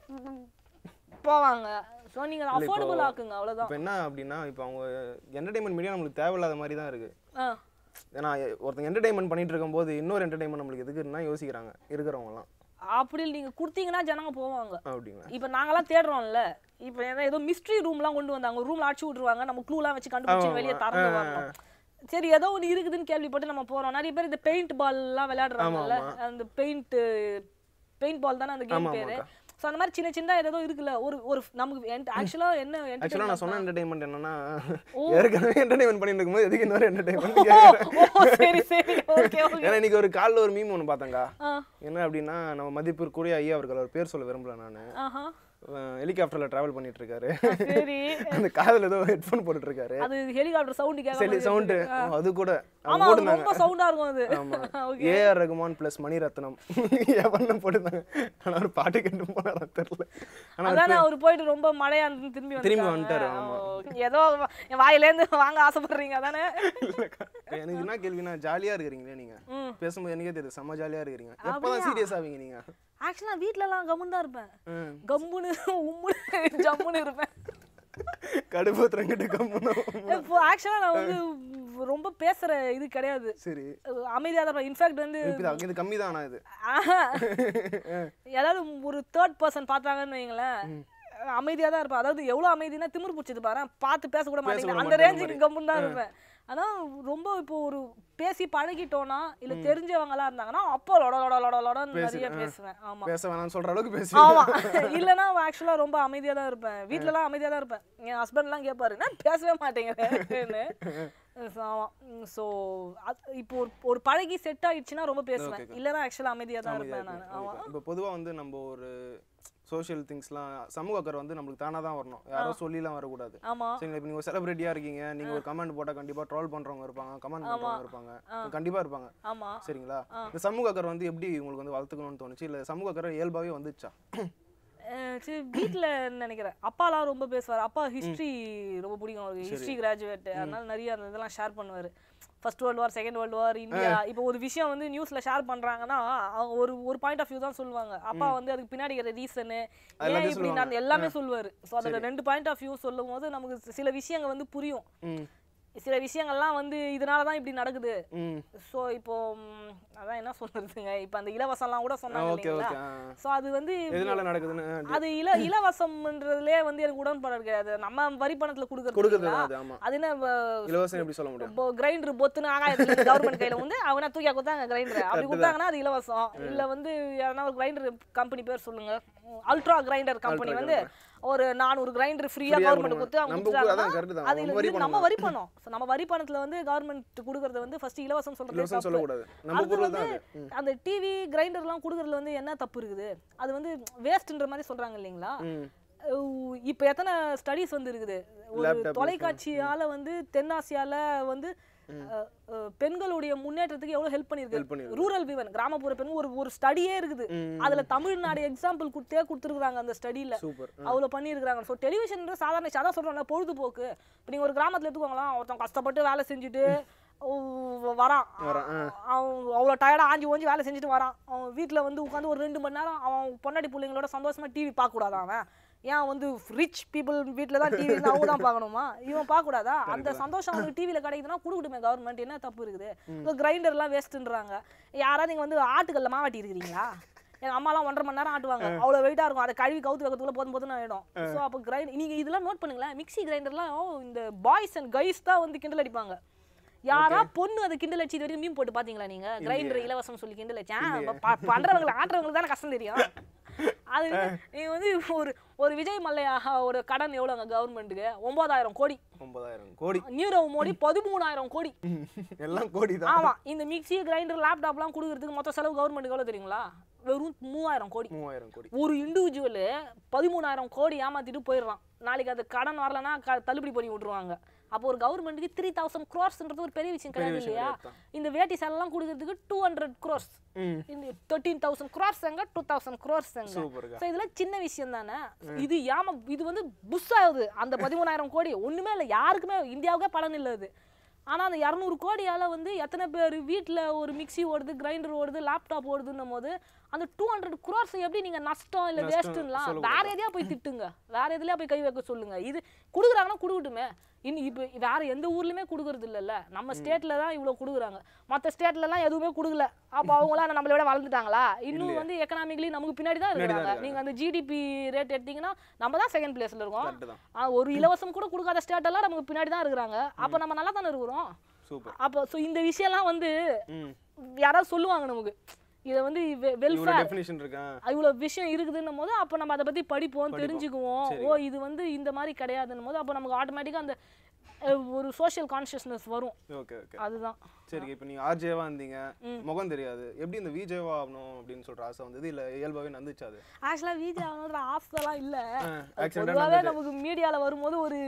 போவாங்க ஸோ நீங்க அஃபோர்டபுள் ஆக்குங்க அவ்வளவுதான்
இப்போ என்ன அப்படின்னா இப்போ அவங்க என்டர்டைன்மெண்ட் மீடியா நம்மளுக்கு தேவையில்லாத மாதிரி தான் இருக்கு
ஆ.
ஏன்னா ஒருத்தங்க என்டர்டைன்மெண்ட் பண்ணிட்டு இருக்கும்போது இன்னொரு என்டர்டைன்மெண்ட் நம்மளுக்கு எதுக்குன்னா யோசிக்கிறாங்க இருக்கிறவங்கலாம்
அப்படி நீங்க கொடுத்தீங்கன்னா ஜனங்க போவாங்க
அப்படிங்களா
இப்ப நாங்கெல்லாம் தேடுறோம்ல இப்ப ஏதோ ஏதோ மிஸ்ட்ரி ரூம்லாம் கொண்டு வந்தாங்க ரூம்ல அடிச்சு விட்டுருவாங்க நம்ம க்ளூலாம் வச்சு கண்டுபிடிச்சு வெளியே திறந்து வரணும் சரி ஏதோ ஒன்று இருக்குதுன்னு கேள்விப்பட்டு நம்ம போறோம் நிறைய பேர் இந்த பெயிண்ட் பால்லாம் விளையாடுறாங்கல்ல அந்த பெயிண்ட் பெயிண்ட் பால் தானே அந்த கேம்
ஆமா,
பேரு
ஆமாக்கா.
ஸோ அந்த மாதிரி சின்ன சின்ன ஏதோ இருக்குல்ல ஒரு ஒரு நமக்கு ஆக்சுவலா என்ன
ஆக்சுவலாக நான்
entertainment
சொன்ன என்டர்டைன்மெண்ட் என்னன்னா
ஓ.
ஏற்கனவே என்டர்டைன்மெண்ட் பண்ணிட்டு இருக்கும்போது எதுக்கு இன்னொரு என்டர்டைன்மெண்ட்
ஓ, ஓ, சரி சரி ஓகே ஓகே
ஏன்னா இன்னைக்கு ஒரு காலில் ஒரு மீம் ஒன்று பார்த்தேங்க
ஆ
என்ன அப்படின்னா நம்ம மதிப்பிற்குரிய ஐயா அவர்கள் அவர் பேர் சொல்ல விரும்பல நான்
ஆஹா
ஹெலிகாப்டர்ல டிராவல் பண்ணிட்டு இருக்காரு
சரி
அந்த காதுல ஏதோ ஹெட்ஃபோன் போட்டுட்டு இருக்காரு
அது ஹெலிகாப்டர் சவுண்ட்
சரி
கேட்க
சவுண்டு அது கூட அவங்க
ஆமா அது
போட்டிருந்தாங்க
ரொம்ப சவுண்டா இருக்கும் அது
ஆமா
okay
AR Rahman plus Maniratnam எவன்னு போட்டுருந்தாங்க ஆனா ஒரு பாட்டு கேட்டு போனாரா தெரியல ஆனா
அதானே அவர் போயிட்டு ரொம்ப மழையா இருந்து திரும்பி
திரும்பி
வந்துட்டாங்க.
வந்துட்டாரு, ஆமா.
ஓ, ஏதோ என் வாயிலேருந்து வாங்க ஆசைப்படுறீங்க அதானே
இல்லக்கா. எனக்கு என்ன கேள்வினா ஜாலியா இருக்கிறீங்களே நீங்க
ம்.
பேசும்போது எனக்கே தெரியுது செம்ம ஜாலியா இருக்கிறீங்க எப்பதான் சீரியஸ் ஆவீங்க நீங்க
ஆக்சுவலா வீட்லலாம் கம்முன்னு தான் இருப்பேன்
ம்.
கம்முன்னு உம்முன்னு ஜம்முன்னு இருப்பேன்
கடுப்பத்துறங்கிட்ட கம்முன்னு
இப்போ ஆக்சுவலா நான் வந்து ரொம்ப பேசுற இது கிடையாது
சரி
அமைதியாக தான் இன்ஃபேக்ட் வந்து
இப்ப இது கம்மி தான் இது
ஆஹா. ஏதாவது ஒரு தேர்ட் பர்சன் பார்த்தாங்கன்னு வைங்களேன் அமைதியா தான் இருப்பேன் அதாவது எவ்வளவு அமைதினா திமிரு பிடிச்சது பாரு பார்த்து பேச கூட மாட்டேங்குது அந்த
மாட்டேன்
ரேஞ்சுக்கு கம்முன்னு தான் இருப்பேன் ஆனா ரொம்ப இப்போ ஒரு பேசி பழகிட்டோம்னா இல்ல தெரிஞ்சவங்களா இருந்தாங்கன்னா அப்போ லொட லொட லொட லொடன்னு நிறைய பேசுவேன் ஆமா
பேச வேணாம்னு சொல்ற அளவுக்கு பேசி
ஆமா இல்லைன்னா ஆக்சுவலா ரொம்ப அமைதியா தான் இருப்பேன் வீட்லலாம் அமைதியா தான் இருப்பேன் என் ஹஸ்பண்ட்லாம் கேட்பாரு நான் பேசவே மாட்டேங்கிறேன்னு So, ஆமா ஸோ இப்போ ஒரு ஒரு பழகி செட் ஆயிடுச்சுன்னா ரொம்ப பேசுவேன் இல்லைன்னா ஆக்சுவலா அமைதியா தான் இருப்பேன் நான் ஆமா
இப்போ பொதுவா வந்து நம்ம ஒரு சோஷியல் திங்ஸ்லாம் சமூக அக்கறை வந்து நம்மளுக்கு தானாக தான் வரணும் யாரோ சொல்லிலாம் வரக்கூடாது
ஆமா
சரிங்களா இப்போ நீங்கள் செலிபிரிட்டியாக இருக்கீங்க நீங்கள் ஒரு கமெண்ட் போட்டால் கண்டிப்பாக ட்ரோல் பண்ணுறவங்க இருப்பாங்க கமெண்ட் பண்ணுறவங்க இருப்பாங்க கண்டிப்பாக இருப்பாங்க
ஆமா
சரிங்களா இந்த சமூக அக்கறை வந்து எப்படி உங்களுக்கு வந்து வளர்த்துக்கணும்னு தோணுச்சு இல்லை சமூக அக்கறை இயல்பாகவே வந்துச்சா
அஹ் சரி வீட்ல நினைக்கிறேன் அப்பாலாம் ரொம்ப பேசுவார் அப்பா ஹிஸ்ட்ரி ரொம்ப பிடிக்கும் அவருக்கு ஹிஸ்ட்ரி கிராஜுவேட் அதனால நிறைய அந்த இதெல்லாம் ஷேர் பண்ணுவார் first world war second world war India இப்போ ஒரு விஷயம் வந்து நியூஸ்ல ஷேர் பண்றாங்கன்னா அவங்க ஒரு ஒரு பாயிண்ட் ஆஃப் வியூ தான் சொல்லுவாங்க அப்பா வந்து அதுக்கு பின்னாடி இருக்கிற ரீசனு ஏன்
எல்லாத்தையும்
இப்படி நான் எல்லாமே சொல்லுவாரு ஸோ அதில் ரெண்டு பாயிண்ட் ஆஃப் வியூ சொல்லும் போது நமக்கு சில விஷயங்கள் வந்து புரியும்
ம்
சில விஷயங்கள்லாம் வந்து இதனால தான் இப்படி நடக்குது
ம்
ஸோ இப்போ ம், அதான் என்ன சொல்றதுங்க இப்போ அந்த இலவசம்லாம் கூட சொன்னாங்க
ஓகே
இல்லைங்களா
ஓகே
ஸோ அது வந்து
எதனால நடக்குதுன்னு
அது இல இலவசம்ன்றதுலே வந்து எனக்கு உடன்பாடு கிடையாது நம்ம வரி பணத்துல கொடுக்கறது
கொடுக்குறது
இல்லைங்களா?
அது ஆமாம்
அது என்ன
இலவசம் எப்படி சொல்ல முடியும்
கிரைண்டர் பொத்துன்னு ஆகாயத்துல கவர்மெண்ட் கையில வந்து அவனா தூக்கி கொடுத்தாங்க கிரைண்டர் அப்படி கொடுத்தாங்கன்னா அது இலவசம் இல்ல வந்து யாருன்னா ஒரு கிரைண்டர் கம்பெனி பேர் சொல்லுங்க அல்ட்ரா கிரைண்டர் கம்பெனி வந்து ஒரு நானூறு கிரைண்டர் ஃப்ரீயா
Free-ஆ
கவர்மெண்ட்
கொடுங்க.
கொடுத்து அவங்க
நம்ம கூட அதான்
கொடுத்தாங்கன்னா
கரெக்ட் தான்
அது
நம்ம வரி
வந்து நம்ம
பண்ணணும்
வரி பண்ணோம் So, நம்ம வரி பணத்துல வந்து கவர்மெண்ட் கொடுக்கறது வந்து ஃபர்ஸ்ட் இலவசம் சொல்றது
இலவசம்
தப்பு
சொல்லக்கூடாது நம்ம
அடுத்து
பொருள்
வந்து
தான் அது ம்.
அந்த டிவி கிரைண்டர்லாம் கொடுக்கறதுல வந்து என்ன தப்பு இருக்குது அது வந்து வேஸ்ட்ன்ற மாதிரி சொல்றாங்க இல்லைங்களா
ம்
அஹ் இப்ப எத்தனை ஸ்டடிஸ் வந்து இருக்குது ஒரு
Laptop
தொலைக்காட்சியால வந்து தென்னாசியால வந்து அஹ், அஹ், பெண்களுடைய முன்னேற்றத்துக்கு எவ்வளவு ஹெல்ப்
ஹெல்ப்
பண்ணிருக்கு
பண்ணிருக்கு
ரூரல் விவன் கிராமப்புற பெண் ஒரு ஒரு ஸ்டடியே இருக்குது
ம்
அதுல தமிழ்நாடு எக்ஸாம்பிள் கொடுத்தே கொடுத்துருக்காங்க அந்த ஸ்டடியில
சூப்பர்
அவ்வளோ பண்ணியிருக்காங்க ஸோ டெலிவிஷன் சாதாரண விஷயம். அதான் சொல்கிறேன் பொழுதுபோக்கு இப்போ நீங்கள் ஒரு கிராமத்தில் எடுத்துக்கோங்களேன் ஒருத்தன் கஷ்டப்பட்டு வேலை செஞ்சுட்டு ஓ- வரான்
வரேன் ஆ
அவன் அவ்வளோ டயர்டாக ஆஞ்சி ஓஞ்சி வேலை செஞ்சுட்டு வரான் அவன் வீட்டில் வந்து உட்காந்து ஒரு ரெண்டு மணி நேரம் அவன் பொண்டாட்டி பிள்ளைங்களோட சந்தோஷமா டிவி பார்க்கக்கூடாதா அவன் ஏன் வந்து ரிச் பீப்புள் வீட்டில் தான் டிவி அவங்க தான் பார்க்கணுமா இவன் பார்க்கக்கூடாதா அந்த சந்தோஷம் அவனுக்கு டிவியில் கிடைக்குதுன்னா கொடுக்கட்டுமே கவர்மெண்ட் என்ன தப்பு இருக்குது இப்போ கிரைண்டர்லாம் வேஸ்ட்டுன்றாங்க யாராவது நீங்கள் வந்து ஆட்டுக்கல்ல மாவாட்டி இருக்கிறீங்களா எங்கள் அம்மாலாம் ஒன்றரை மணி நேரம் ஆட்டுவாங்க அவ்வளோ வெயிட்டாக இருக்கும் அதை கழுவி கவுத்து வைக்கிறதுக்குள்ள போதும் போதும் ஆகிடும் ஸோ அப்போ கிரைண்ட் நீங்கள் இதெல்லாம் நோட் பண்ணுங்களேன் மிக்ஸி கிரைண்டர்லாம் இந்த பாய்ஸ் அண்ட் கைஸ் தான் வந்து கிண்டல் அடிப்பாங்க யாரா பொண்ணு அதை கிண்டல் அடிச்சு இது வரைக்கும் மீன் போட்டு பாத்தீங்களா நீங்க கிரைண்டர் இலவசம் சொல்லி கிண்டல் அடிச்சேன் பண்றவங்களுக்கு ஆட்டுறவங்களுக்கு தானே கஷ்டம் தெரியும் அது நீங்க வந்து ஒரு ஒரு விஜய் மல்லையா ஒரு கடன் எவ்வளோங்க கவர்மெண்ட்டுக்கு ஒன்பதாயிரம் கோடி
ஒன்பதாயிரம் கோடி
நீரவ் மோடி பதிமூணாயிரம் கோடி
எல்லாம் கோடி தான்
ஆமா இந்த மிக்ஸி கிரைண்டர் லேப்டாப்லாம் கொடுக்கறதுக்கு மொத்த செலவு கவர்மெண்ட்டுக்கு எவ்வளவு தெரியுங்களா வெறும் மூவாயிரம் கோடி
மூவாயிரம் கோடி
ஒரு இண்டிவிஜுவல் பதிமூணாயிரம் கோடி ஏமாத்திட்டு போயிடுறான் நாளைக்கு அது கடன் வரலன்னா க- தள்ளுபடி பண்ணி விட்டுருவாங்க அப்போ ஒரு கவர்மெண்ட்டுக்கு த்ரீ தௌசண்ட் க்ரோர்ஸ்ன்றது ஒரு பெரிய விஷயம் கிடையாது
விஷயம்
இல்லையா
கிடையாது
இந்த வேட்டி சேலெல்லாம் கொடுக்கறதுக்கு டூ ஹண்ட்ரட் க்ரோர்ஸ்
ம்
இந்த தேர்ட்டீன் தௌசண்ட் க்ரோர்ஸ் எங்க டூ தௌசண்ட் க்ரோர்ஸ் எங்க
சூப்பருங்க
ஸோ இதெல்லாம் சின்ன விஷயம் தானே இது ஏமா இது வந்து புஷ் ஆகுது அந்த பதிமூணாயிரம் கோடி ஒண்ணுமே இல்லை யாருக்குமே இந்தியாவுக்கே பலன் இல்லை அது ஆனா அந்த இரநூறு கோடியால வந்து எத்தனை பேர் வீட்ல ஒரு மிக்ஸி ஓடுது கிரைண்டர் ஓடுது லேப்டாப் ஓடுதுன்னும் போது அந்த டூ ஹண்ட்ரட் குரோர்ஸ் எப்படி நீங்க நஷ்டம் இல்ல
நஷ்டம்
வேஸ்ட்டுலாம்
சொல்லக்கூடாது.
வேற எதையா போய் திட்டுங்க வேற எதுலயா போய் கை வைக்க சொல்லுங்க இது கொடுக்குறாங்கன்னா கொடுக்கட்டுமே இனி இப்போ வேற எந்த ஊர்லயுமே கொடுக்கறது இல்லைல்ல நம்ம ஸ்டேட்ல தான் இவ்வளவு கொடுக்குறாங்க மற்ற ஸ்டேட்லலாம் எதுவுமே கொடுக்கல அப்போ அவங்களாம் நம்மளை விட வளர்ந்துட்டாங்களா இன்னும் வந்து எக்கனாமிக்கலி நமக்கு பின்னாடி தான்
பின்னாடி தான்
இருக்காங்க
இருக்காங்க.
நீங்க அந்த ஜிடிபி ரேட் எடுத்தீங்கன்னா நம்ம தான் செகண்ட் பிளேஸ்ல இருக்கோம்
கரெக்ட் தான்
ஆ, ஒரு இலவசம் கூட கொடுக்காத ஸ்டேட் எல்லாம் நமக்கு பின்னாடி தான் இருக்கிறாங்க அப்ப நம்ம நல்லா தானே இருக்கிறோம்
சூப்பர்
அப்போ ஸோ இந்த விஷயம்லாம் வந்து
ம்
யாராவது சொல்லுவாங்க நமக்கு இதை வந்து
இவ்வளோ
வெல்ஃபேர்
டெஃபினிஷன் இருக்கேன்
இவ்வளோ விஷயம் இருக்குதுன்னும் போது அப்போ நம்ம அதை பத்தி படிப்போம்
படிப்போம்.
தெரிஞ்சுக்குவோம்
சரி.
ஓ இது வந்து இந்த மாதிரி கிடையாதுன்னும் போது அப்போ நமக்கு ஆட்டோமேட்டிக்காக அந்த அஹ், ஒரு சோஷியல் கான்ஷியஸ்னஸ் வரும்
ஓகே ஓகே
அதுதான்
சரி இப்போ நீங்கள் ஆர்ஜேவா இருந்தீங்க முகம் தெரியாது எப்படி இந்த விஜேவா ஆகணும் அப்படின்னு சொல்ற ஆசை வந்தது இல்லை இயல்பாகவே நந்துச்சு அது
ஆக்சுவலாக வீஜே ஆகணுன்ற ஆசைலாம் இல்லை
ஆக்சிடென்ட்
பொதுவாகவே நமக்கு மீடியாவில் வரும்போது ஒரு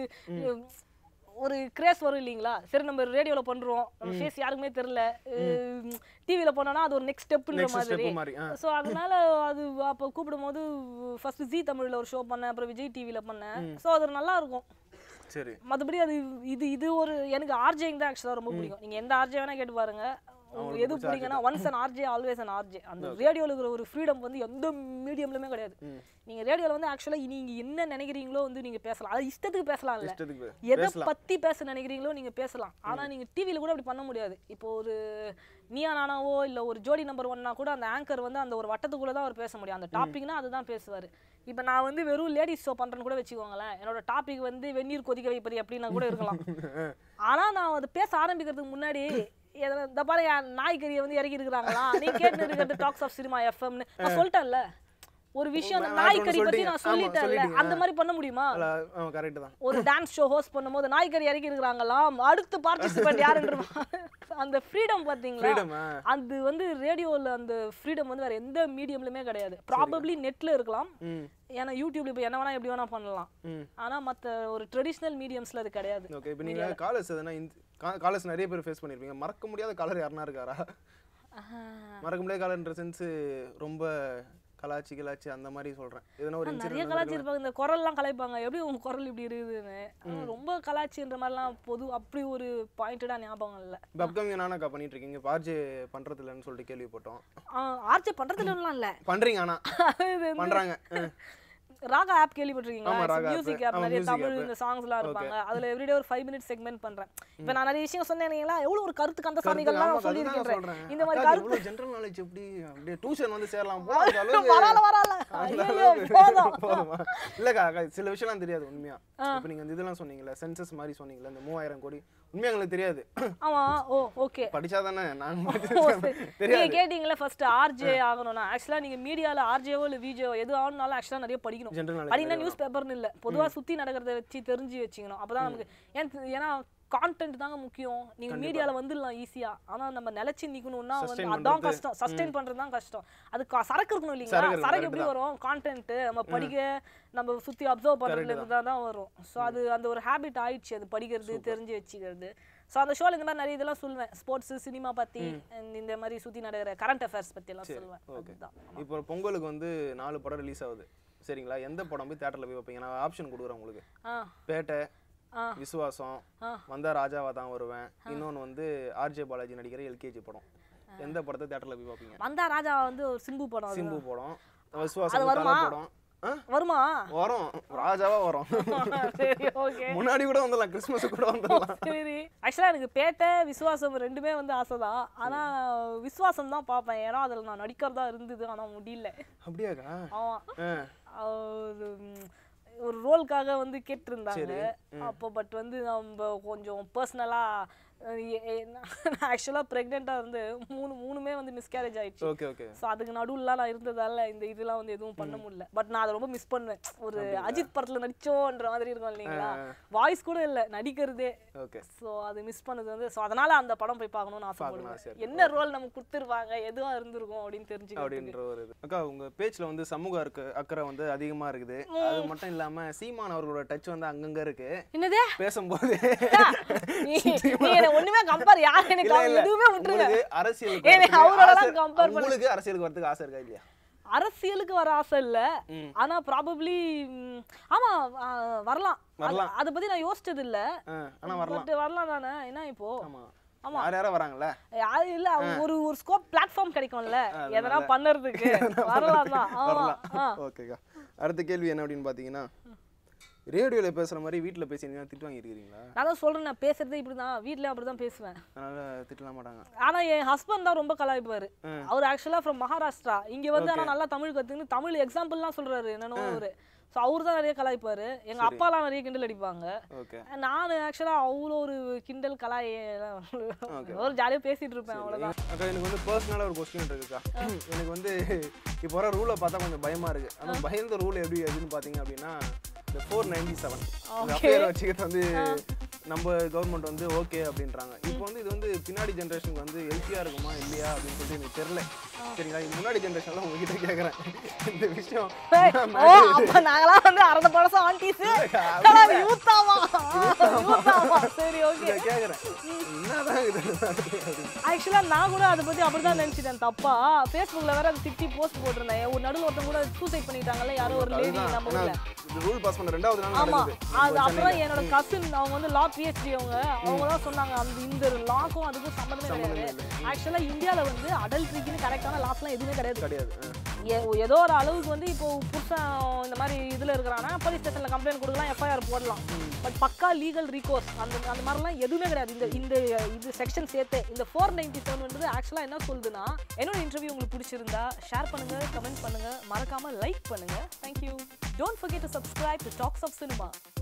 ஒரு கிரேஸ் வரும் இல்லைங்களா சரி நம்ம ரேடியோவில் பண்ணுறோம் நம்ம ஃபேஸ் யாருக்குமே தெரில டிவியில் பண்ணோன்னா அது ஒரு நெக்ஸ்ட் ஸ்டெப்புன்ற
நெக்ஸ்ட்
மாதிரி
ஸ்டெப் மாதிரி ஆ
ஸோ அதனால அது அப்போ கூப்பிடும்போது ஃபர்ஸ்ட் ஜி தமிழில் ஒரு ஷோ பண்ணேன் அப்புறம் விஜய் டிவியில் பண்ணேன் ஸோ அது நல்லா இருக்கும்
சரி
மற்றபடி அது இது இது ஒரு எனக்கு ஆர்ஜேங் தான் ஆக்சுவலாக ரொம்ப பிடிக்கும் நீங்கள் எந்த ஆர்ஜே வேணால் கேட்டு பாருங்க உங்களுக்கு எது பிடிக்குன்னா once an RJ always an RJ அந்த ரேடியோவில் இருக்கிற ஒரு ஃப்ரீடம் வந்து எந்த மீடியம்லையுமே கிடையாது
ம்.
நீங்கள் ரேடியோவில் வந்து ஆக்சுவலாக நீங்கள் என்ன நினைக்கிறீங்களோ வந்து நீங்கள் பேசலாம் அது இஷ்டத்துக்கு பேசலாம்ல
இஷ்டத்துக்கு
எதை
பேசலாம்
பத்தி பேச நினைக்கிறீங்களோ நீங்க பேசலாம் ஆனா நீங்க டிவில கூட அப்படி பண்ண முடியாது இப்போ ஒரு நீயா நானாவோ இல்ல ஒரு ஜோடி நம்பர் ஒன்னா கூட அந்த ஆங்கர் வந்து அந்த ஒரு வட்டத்துக்குள்ள தான் அவர் பேச முடியும் அந்த டாபிக்னா அதுதான் பேசுவாரு இப்போ நான் வந்து வெறும் லேடிஸ் ஷோ பண்றேன்னு கூட வச்சுக்கோங்களேன் என்னோட டாபிக் வந்து வெந்நீர் கொதிக்க வைப்பது அப்படின்னா கூட இருக்கலாம் ஆனா நான் அது பேச ஆரம்பிக்கிறதுக்கு முன்னாடி எதனா- இந்த பாரு என் நாய்க்கறியை வந்து இறக்கி இருக்கிறாங்களா நீ கேட்டு இருக்கிறது டாக்ஸ் ஆஃப் சினிமா எஃப்எம்னு நான் சொல்லிட்டேன்ல ஒரு விஷயம் அந்த
வேற ஒண்ணு
நாய்க்கறி பத்தி
சொல்லிட்டீங்க.
நான்
ஆமா,
சொல்லிட்டேன்ல
சொல்லிட்டீங்க.
அந்த மாதிரி பண்ண முடியுமா
கரெக்ட் தான்
ஒரு டான்ஸ் ஷோ ஹோஸ்ட் பண்ணும்போது நாய்க்கறி இறக்கி இருக்கிறாங்களாம் அடுத்து பார்ட்டிசிபென்ட் யாருன்ற அந்த ஃப்ரீடம் பாத்தீங்களா
ஃப்ரீடம்
அது வந்து ரேடியோல அந்த ஃப்ரீடம் வந்து வேற எந்த மீடியம்லயுமே கிடையாது ப்ராபப்ளி நெட்ல இருக்கலாம்
ம்
ஏன்னா யூடியூப்ல இப்போ என்ன வேணா எப்படி வேணா பண்ணலாம்
ம்
ஆனா மத்த ஒரு ட்ரெடிஷ்னல் மீடியம்ஸ்ல அது கிடையாது
ஓகே இப்போ நீங்கள் காலேஜ் எதுனா இந்த காலேஜ் நிறைய பேர் ஃபேஸ் பண்ணியிருப்பீங்க மறக்க முடியாத காலர் யாருனா இருக்காரா மறக்க முடியாத காலர்ன்ற சென்ஸ் ரொம்ப கலாச்சி கிளாச்சி அந்த மாதிரி சொல்கிறேன் எதனா ஒரு
நிறைய
இன்சிடென்ட்
கலாச்சி இருப்பாங்க இந்த குரல்லாம் கலாய்ப்பாங்க எப்படி உங்க குரல் இப்படி இருக்குதுன்னு ஆனா ரொம்ப கலாச்சின்ற மாதிரிலாம் பொது அப்படி ஒரு பாயிண்டடா ஞாபகம் இல்ல
இப்போ அப்கமிங் நானாக்கா பண்ணிட்டு இருக்கீங்க இப்போ ஆர்ஜே பண்ணுறது இல்லைன்னு சொல்லிட்டு கேள்விப்பட்டோம்
ஆர்ச்சே பண்றதுலாம் இல்ல
பண்ணுறீங்க ஆனால்
அது வந்து
பண்ணுறாங்க
ராகா ஆப்
ஆமா,
கேள்விப்பட்டிருக்கீங்களா
ராகா app.
மியூசிக் ஆப்
ஆமா,
நிறைய
music
தமிழ்
app.
இந்த சாங்ஸ்லாம் இருப்பாங்க அதுல எவ்ரிடே ஒரு ஃபைவ் மினிட்ஸ் செக்மெண்ட் பண்றேன் இப்போ நான் நிறைய விஷயம் சொன்னேன் இல்லைங்களா எவ்வளவு ஒரு கருத்து கந்த சாமிகள்லாம் சொல்லியிருக்கேன் இந்த மாதிரி கருத்து
ஜென்ரல் நாலேஜ் எப்படி அப்படியே டியூஷன் வந்து சேரலாம் போல அந்த அளவுக்கு
வரால வரால
அந்த
ஐயையோ,
அளவுக்கு
போதும்
போதுமா இல்லக்கா அக்கா, சில விஷயம்லாம் தெரியாது உண்மையா இப்போ நீங்க இந்த இதெல்லாம் சொன்னீங்கல்ல சென்சஸ் மாதிரி சொன்னீங்கல்ல இந்த மூவாயிரம் கோடி உண்மையா எங்களுக்கு தெரியாது
ஆமா ஓ ஓகே
படிச்சா தானே நாங்க
ஓ,
படிச்சிருக்கோம்.
சரி. நீங்க
தெரியாது
கேட்டீங்களா ஃபர்ஸ்ட் ஆர்ஜே ஆகணும்னா ஆக்சுவலா நீங்க மீடியால ஆர்ஜேவோ இல்ல விஜேவோ எது ஆகணும்னாலும் ஆக்சுவலா நிறைய படிக்கணும்
ஜென்ரல்
படினா
நாலேஜ்
நியூஸ் பேப்பர்னு இல்ல பொதுவா சுத்தி நடக்கிறத வச்சு தெரிஞ்சு வச்சுக்கணும் அப்பதான் நமக்கு ஏன் தெ- ஏன்னா கான்டென்ட் தாங்க முக்கியம் நீங்க மீடியால வந்துடலாம் ஈஸியா ஆனா நம்ம நிலைச்சு நிக்கணும்னா வந்து
Sustain
அதான்
பண்றது.
கஷ்டம் சஸ்டெயின் பண்றது தான் கஷ்டம் அது க- சரக்கு இருக்கணும் இல்லைங்களா
சரக்கு இருக்கணும்,
சரக்கு
correct
எப்படி வரும் கான்டென்ட் நம்ம படிக்க நம்ம சுத்தி அப்சர்வ் பண்றதுல இருந்து தான் தான் வரும் சோ அது அந்த ஒரு ஹேபிட் ஆயிடுச்சு அது படிக்கிறது தெரிஞ்சு வச்சுக்கிறது சோ அந்த ஷோல இந்த மாதிரி நிறைய இதெல்லாம் சொல்லுவேன் ஸ்போர்ட்ஸ் சினிமா பத்தி and இந்த மாதிரி சுத்தி நடக்கிற கரண்ட் அஃபேர்ஸ் பத்தி எல்லாம் சொல்லுவேன் அதுதான்
இப்போ பொங்கலுக்கு வந்து நாலு படம் ரிலீஸ் ஆகுது சரிங்களா எந்த படம் போய் தேட்டரில் போய் வைப்பீங்க நான் ஆப்ஷன் கொடுக்குறேன் உங்களுக்கு
ஆ
பேட்டை
ஆ.
விசுவாசம்
ஆ.
வந்தா ராஜாவா தான் வருவேன் இன்னொன்னு வந்து ஆர்ஜே பாலாஜி நடிக்கிற எல்கேஜி படம் எந்த படத்தை தேட்டரில் போய் பார்ப்பீங்க
வந்தா ராஜா வந்து ஒரு சிம்பு படம் அது
சிம்பு படம் விசுவாசம்
வருமா?
தலை படம் ஆ?
வருமா
வரும் ராஜாவா வரும்
சரி ஓகே
முன்னாடி கூட வந்துடலாம் கிறிஸ்மஸ் கூட வந்துடலாம்
சரி ஆக்சுவலா எனக்கு பேட்டை விசுவாசம் ரெண்டுமே வந்து ஆசைதான் ஆனா விசுவாசம் தான் பார்ப்பேன் ஏன்னா அதுல நான் நடிக்கிறதா இருந்தது ஆனா முடியல
அப்படியாக்கா
ஆமா
ஆ
ஒரு ம், ஒரு ரோல்காக வந்து கேட்டிருந்தாங்க அப்போ பட் வந்து நம்ம கொஞ்சம் பர்சனலா நான் ஆக்சுவலாக ப்ரெக்னெண்ட்டாக இருந்து மூணு மூணுமே வந்து மிஸ்கேரேஜ் ஆயிடுச்சு
ஓகே ஓகே
ஸோ அதுக்கு நடுவுல நான் இருந்ததால இந்த இதெல்லாம் வந்து எதுவும் பண்ண முடியல பட் நான் அதை ரொம்ப மிஸ் பண்ணுவேன் ஒரு அஜித் படத்துல நடிச்சோன்ற மாதிரி இருக்கும் இல்லைங்களா வாய்ஸ் கூட இல்லை நடிக்கிறதே
ஓகே
ஸோ அது மிஸ் பண்ணது வந்து ஸோ அதனால அந்த படம் போய் பார்க்கணும்னு
ஆசையா
ஆசைப்படுவேன் என்ன ரோல் நமக்கு கொடுத்துருவாங்க எதுவா இருந்திருக்கும் அப்படின்னு தெரிஞ்சுக்க
அப்படின்ற ஒரு இது அக்கா உங்க பேஜ்ல வந்து சமூக இருக்கு அக்கறை வந்து அதிகமா இருக்குது அது மட்டும் இல்லாம சீமான் அவர்களோட டச் வந்து அங்கங்க இருக்கு
என்னது
பேசும்போது
நீ நீ என்னை ஒண்ணுமே கம்பேர் யார் எனக்கு
இல்ல, இல்ல.
எதுவுமே விட்டுருங்க
உங்களுக்கு அரசியலுக்கு
ஏய், நீ
வரதுக்கு
அவரோடலாம்
ஆசை-
compare பண்ண-
உங்களுக்கு அரசியலுக்கு வரதுக்கு ஆசை இருக்கா இல்லையா
அரசியலுக்கு வர ஆசை இல்ல
ம்.
ஆனா ப்ராபப்ளி ஆமா ஆ, வரலாம் அது-
வரலாம்.
அதை பத்தி நான் யோசிச்சது இல்ல
ஆ, ஆனா வரலாம்
பட் வரலாம் தானே என்ன இப்போ
ஆமா யார் யாரோ வராங்கல்ல
அது இல்ல ஒரு ஒரு ஸ்கோப் பிளாட்ஃபார்ம் கிடைக்கும்ல எதனா பண்ணறதுக்கு வரலாம் தான் ஆமா
வரலாம்
ஆ.
ஓகேக்கா அடுத்த கேள்வி என்ன அப்படின்னு பாத்தீங்கன்னா ரேடியோல பேசுற மாதிரி வீட்ல பேசினீங்கன்னா திட்டு வாங்கியிருக்கிறீங்களா
நான் தான் சொல்றேன் நான் பேசுறதே இப்படிதான் வீட்லயும் அப்படிதான் பேசுவேன்
அதனால திட்டலாம் மாட்டாங்க
ஆனா என் ஹஸ்பண்ட் தான் ரொம்ப கலாய்ப்பாரு அவர் ஆக்சுவலா ஃப்ரம் மகாராஷ்டிரா இங்க வந்து ஆனா நல்லா தமிழ் கத்துக்கின்னு தமிழ் எக்ஸாம்பிள்லாம் சொல்றாரு என்னன்னு அவரு ஸோ அவர் தான் நிறைய கலாய்ப்பாரு எங்க அப்பாலாம் நிறைய கிண்டல் அடிப்பாங்க
ஓகே
நான் ஆக்சுவலா அவ்வளோ ஒரு கிண்டல் கலாய் ஒரு ஜாலியா பேசிட்டு இருப்பேன் அவ்வளவுதான்
அக்கா எனக்கு வந்து பர்சனலாக ஒரு கொஸ்டின் இருக்குக்கா எனக்கு வந்து இப்போ வர ரூலை பார்த்தா கொஞ்சம் பயமா இருக்கு அந்த பயந்த ரூல் எப்படி எதுன்னு பார்த்தீங்க அப்படின்னா இந்த ஃபோர் நைன்டி செவன் இந்த அஃபேர் வச்சுக்கிறது வந்து நம்ம கவர்மெண்ட் வந்து ஓகே அப்படின்றாங்க இப்போ வந்து இது வந்து பின்னாடி ஜென்ரேஷனுக்கு வந்து ஹெல்த்தியாக இருக்குமா இல்லையா அப்படின்னு சொல்லிட்டு எனக்கு தெரியல சரிங்களா இது முன்னாடி ஜென்ரேஷன்லாம் உங்ககிட்ட கேட்குறேன் இந்த விஷயம்
ஓ அப்ப நாங்களாம் வந்து அறந்த பழசம் ஆண்டிஸ் யூத்தாமா யூத்தாமா சரி ஓகே
இதை கேட்குறேன் என்னதான் இது அப்படின்னு.
ஆக்சுவலா நான் கூட அதை பத்தி அப்படிதான் நினைச்சிட்டேன் தப்பா ஃபேஸ்புக்ல வேற அதை திட்டி போஸ்ட் போட்டிருந்தேன் ஒரு நடுவில் ஒருத்தன் கூட சூசைட் பண்ணிட்டாங்கல்ல யாரோ ஒரு லேடி
அதுதான்
நம்ம
ஏன்னா
ஊர்ல
இந்த ரூல் பாஸ் பண்ண ரெண்டாவது நாள்
ஆமா
நடக்குது
அது அப்புறம் என்னோட கசின் அவங்க வந்து லா பிஹெச்டி அவங்க அவங்க தான் சொன்னாங்க அந்த இந்த லாக்கும் அதுக்கும் சம்மந்தமே கிடையாது ஆக்சுவலா இந்தியால வந்து அடல்ட்ரிக்குன்னு கரெக்டான லாஸ்லாம் எதுவுமே கிடையாது
கிடையாது ஆ.
ஏ- ஏதோ ஒரு அளவுக்கு வந்து இப்போ புருஷன் இந்த மாதிரி இதுல இருக்கிறானா போலீஸ் ஸ்டேஷன்ல கம்ப்ளைண்ட் கொடுக்கலாம் எஃப்ஐஆர் போடலாம் பட் பக்கா லீகல் ரீகோர்ஸ் அந்த அந்த மாதிரிலாம் எதுவுமே கிடையாது இந்த இந்த இது செக்ஷன் சேர்த்து இந்த ஃபோர் நைன்டி செவன் வந்து ஆக்சுவலாக என்ன சொல்லுதுன்னா என்னோட இன்டர்வியூ உங்களுக்கு பிடிச்சிருந்தா ஷேர் பண்ணுங்க கமெண்ட் பண்ணுங்க மறக்காம லைக் பண்ணுங்க thank you don't forget to subscribe to talks of cinema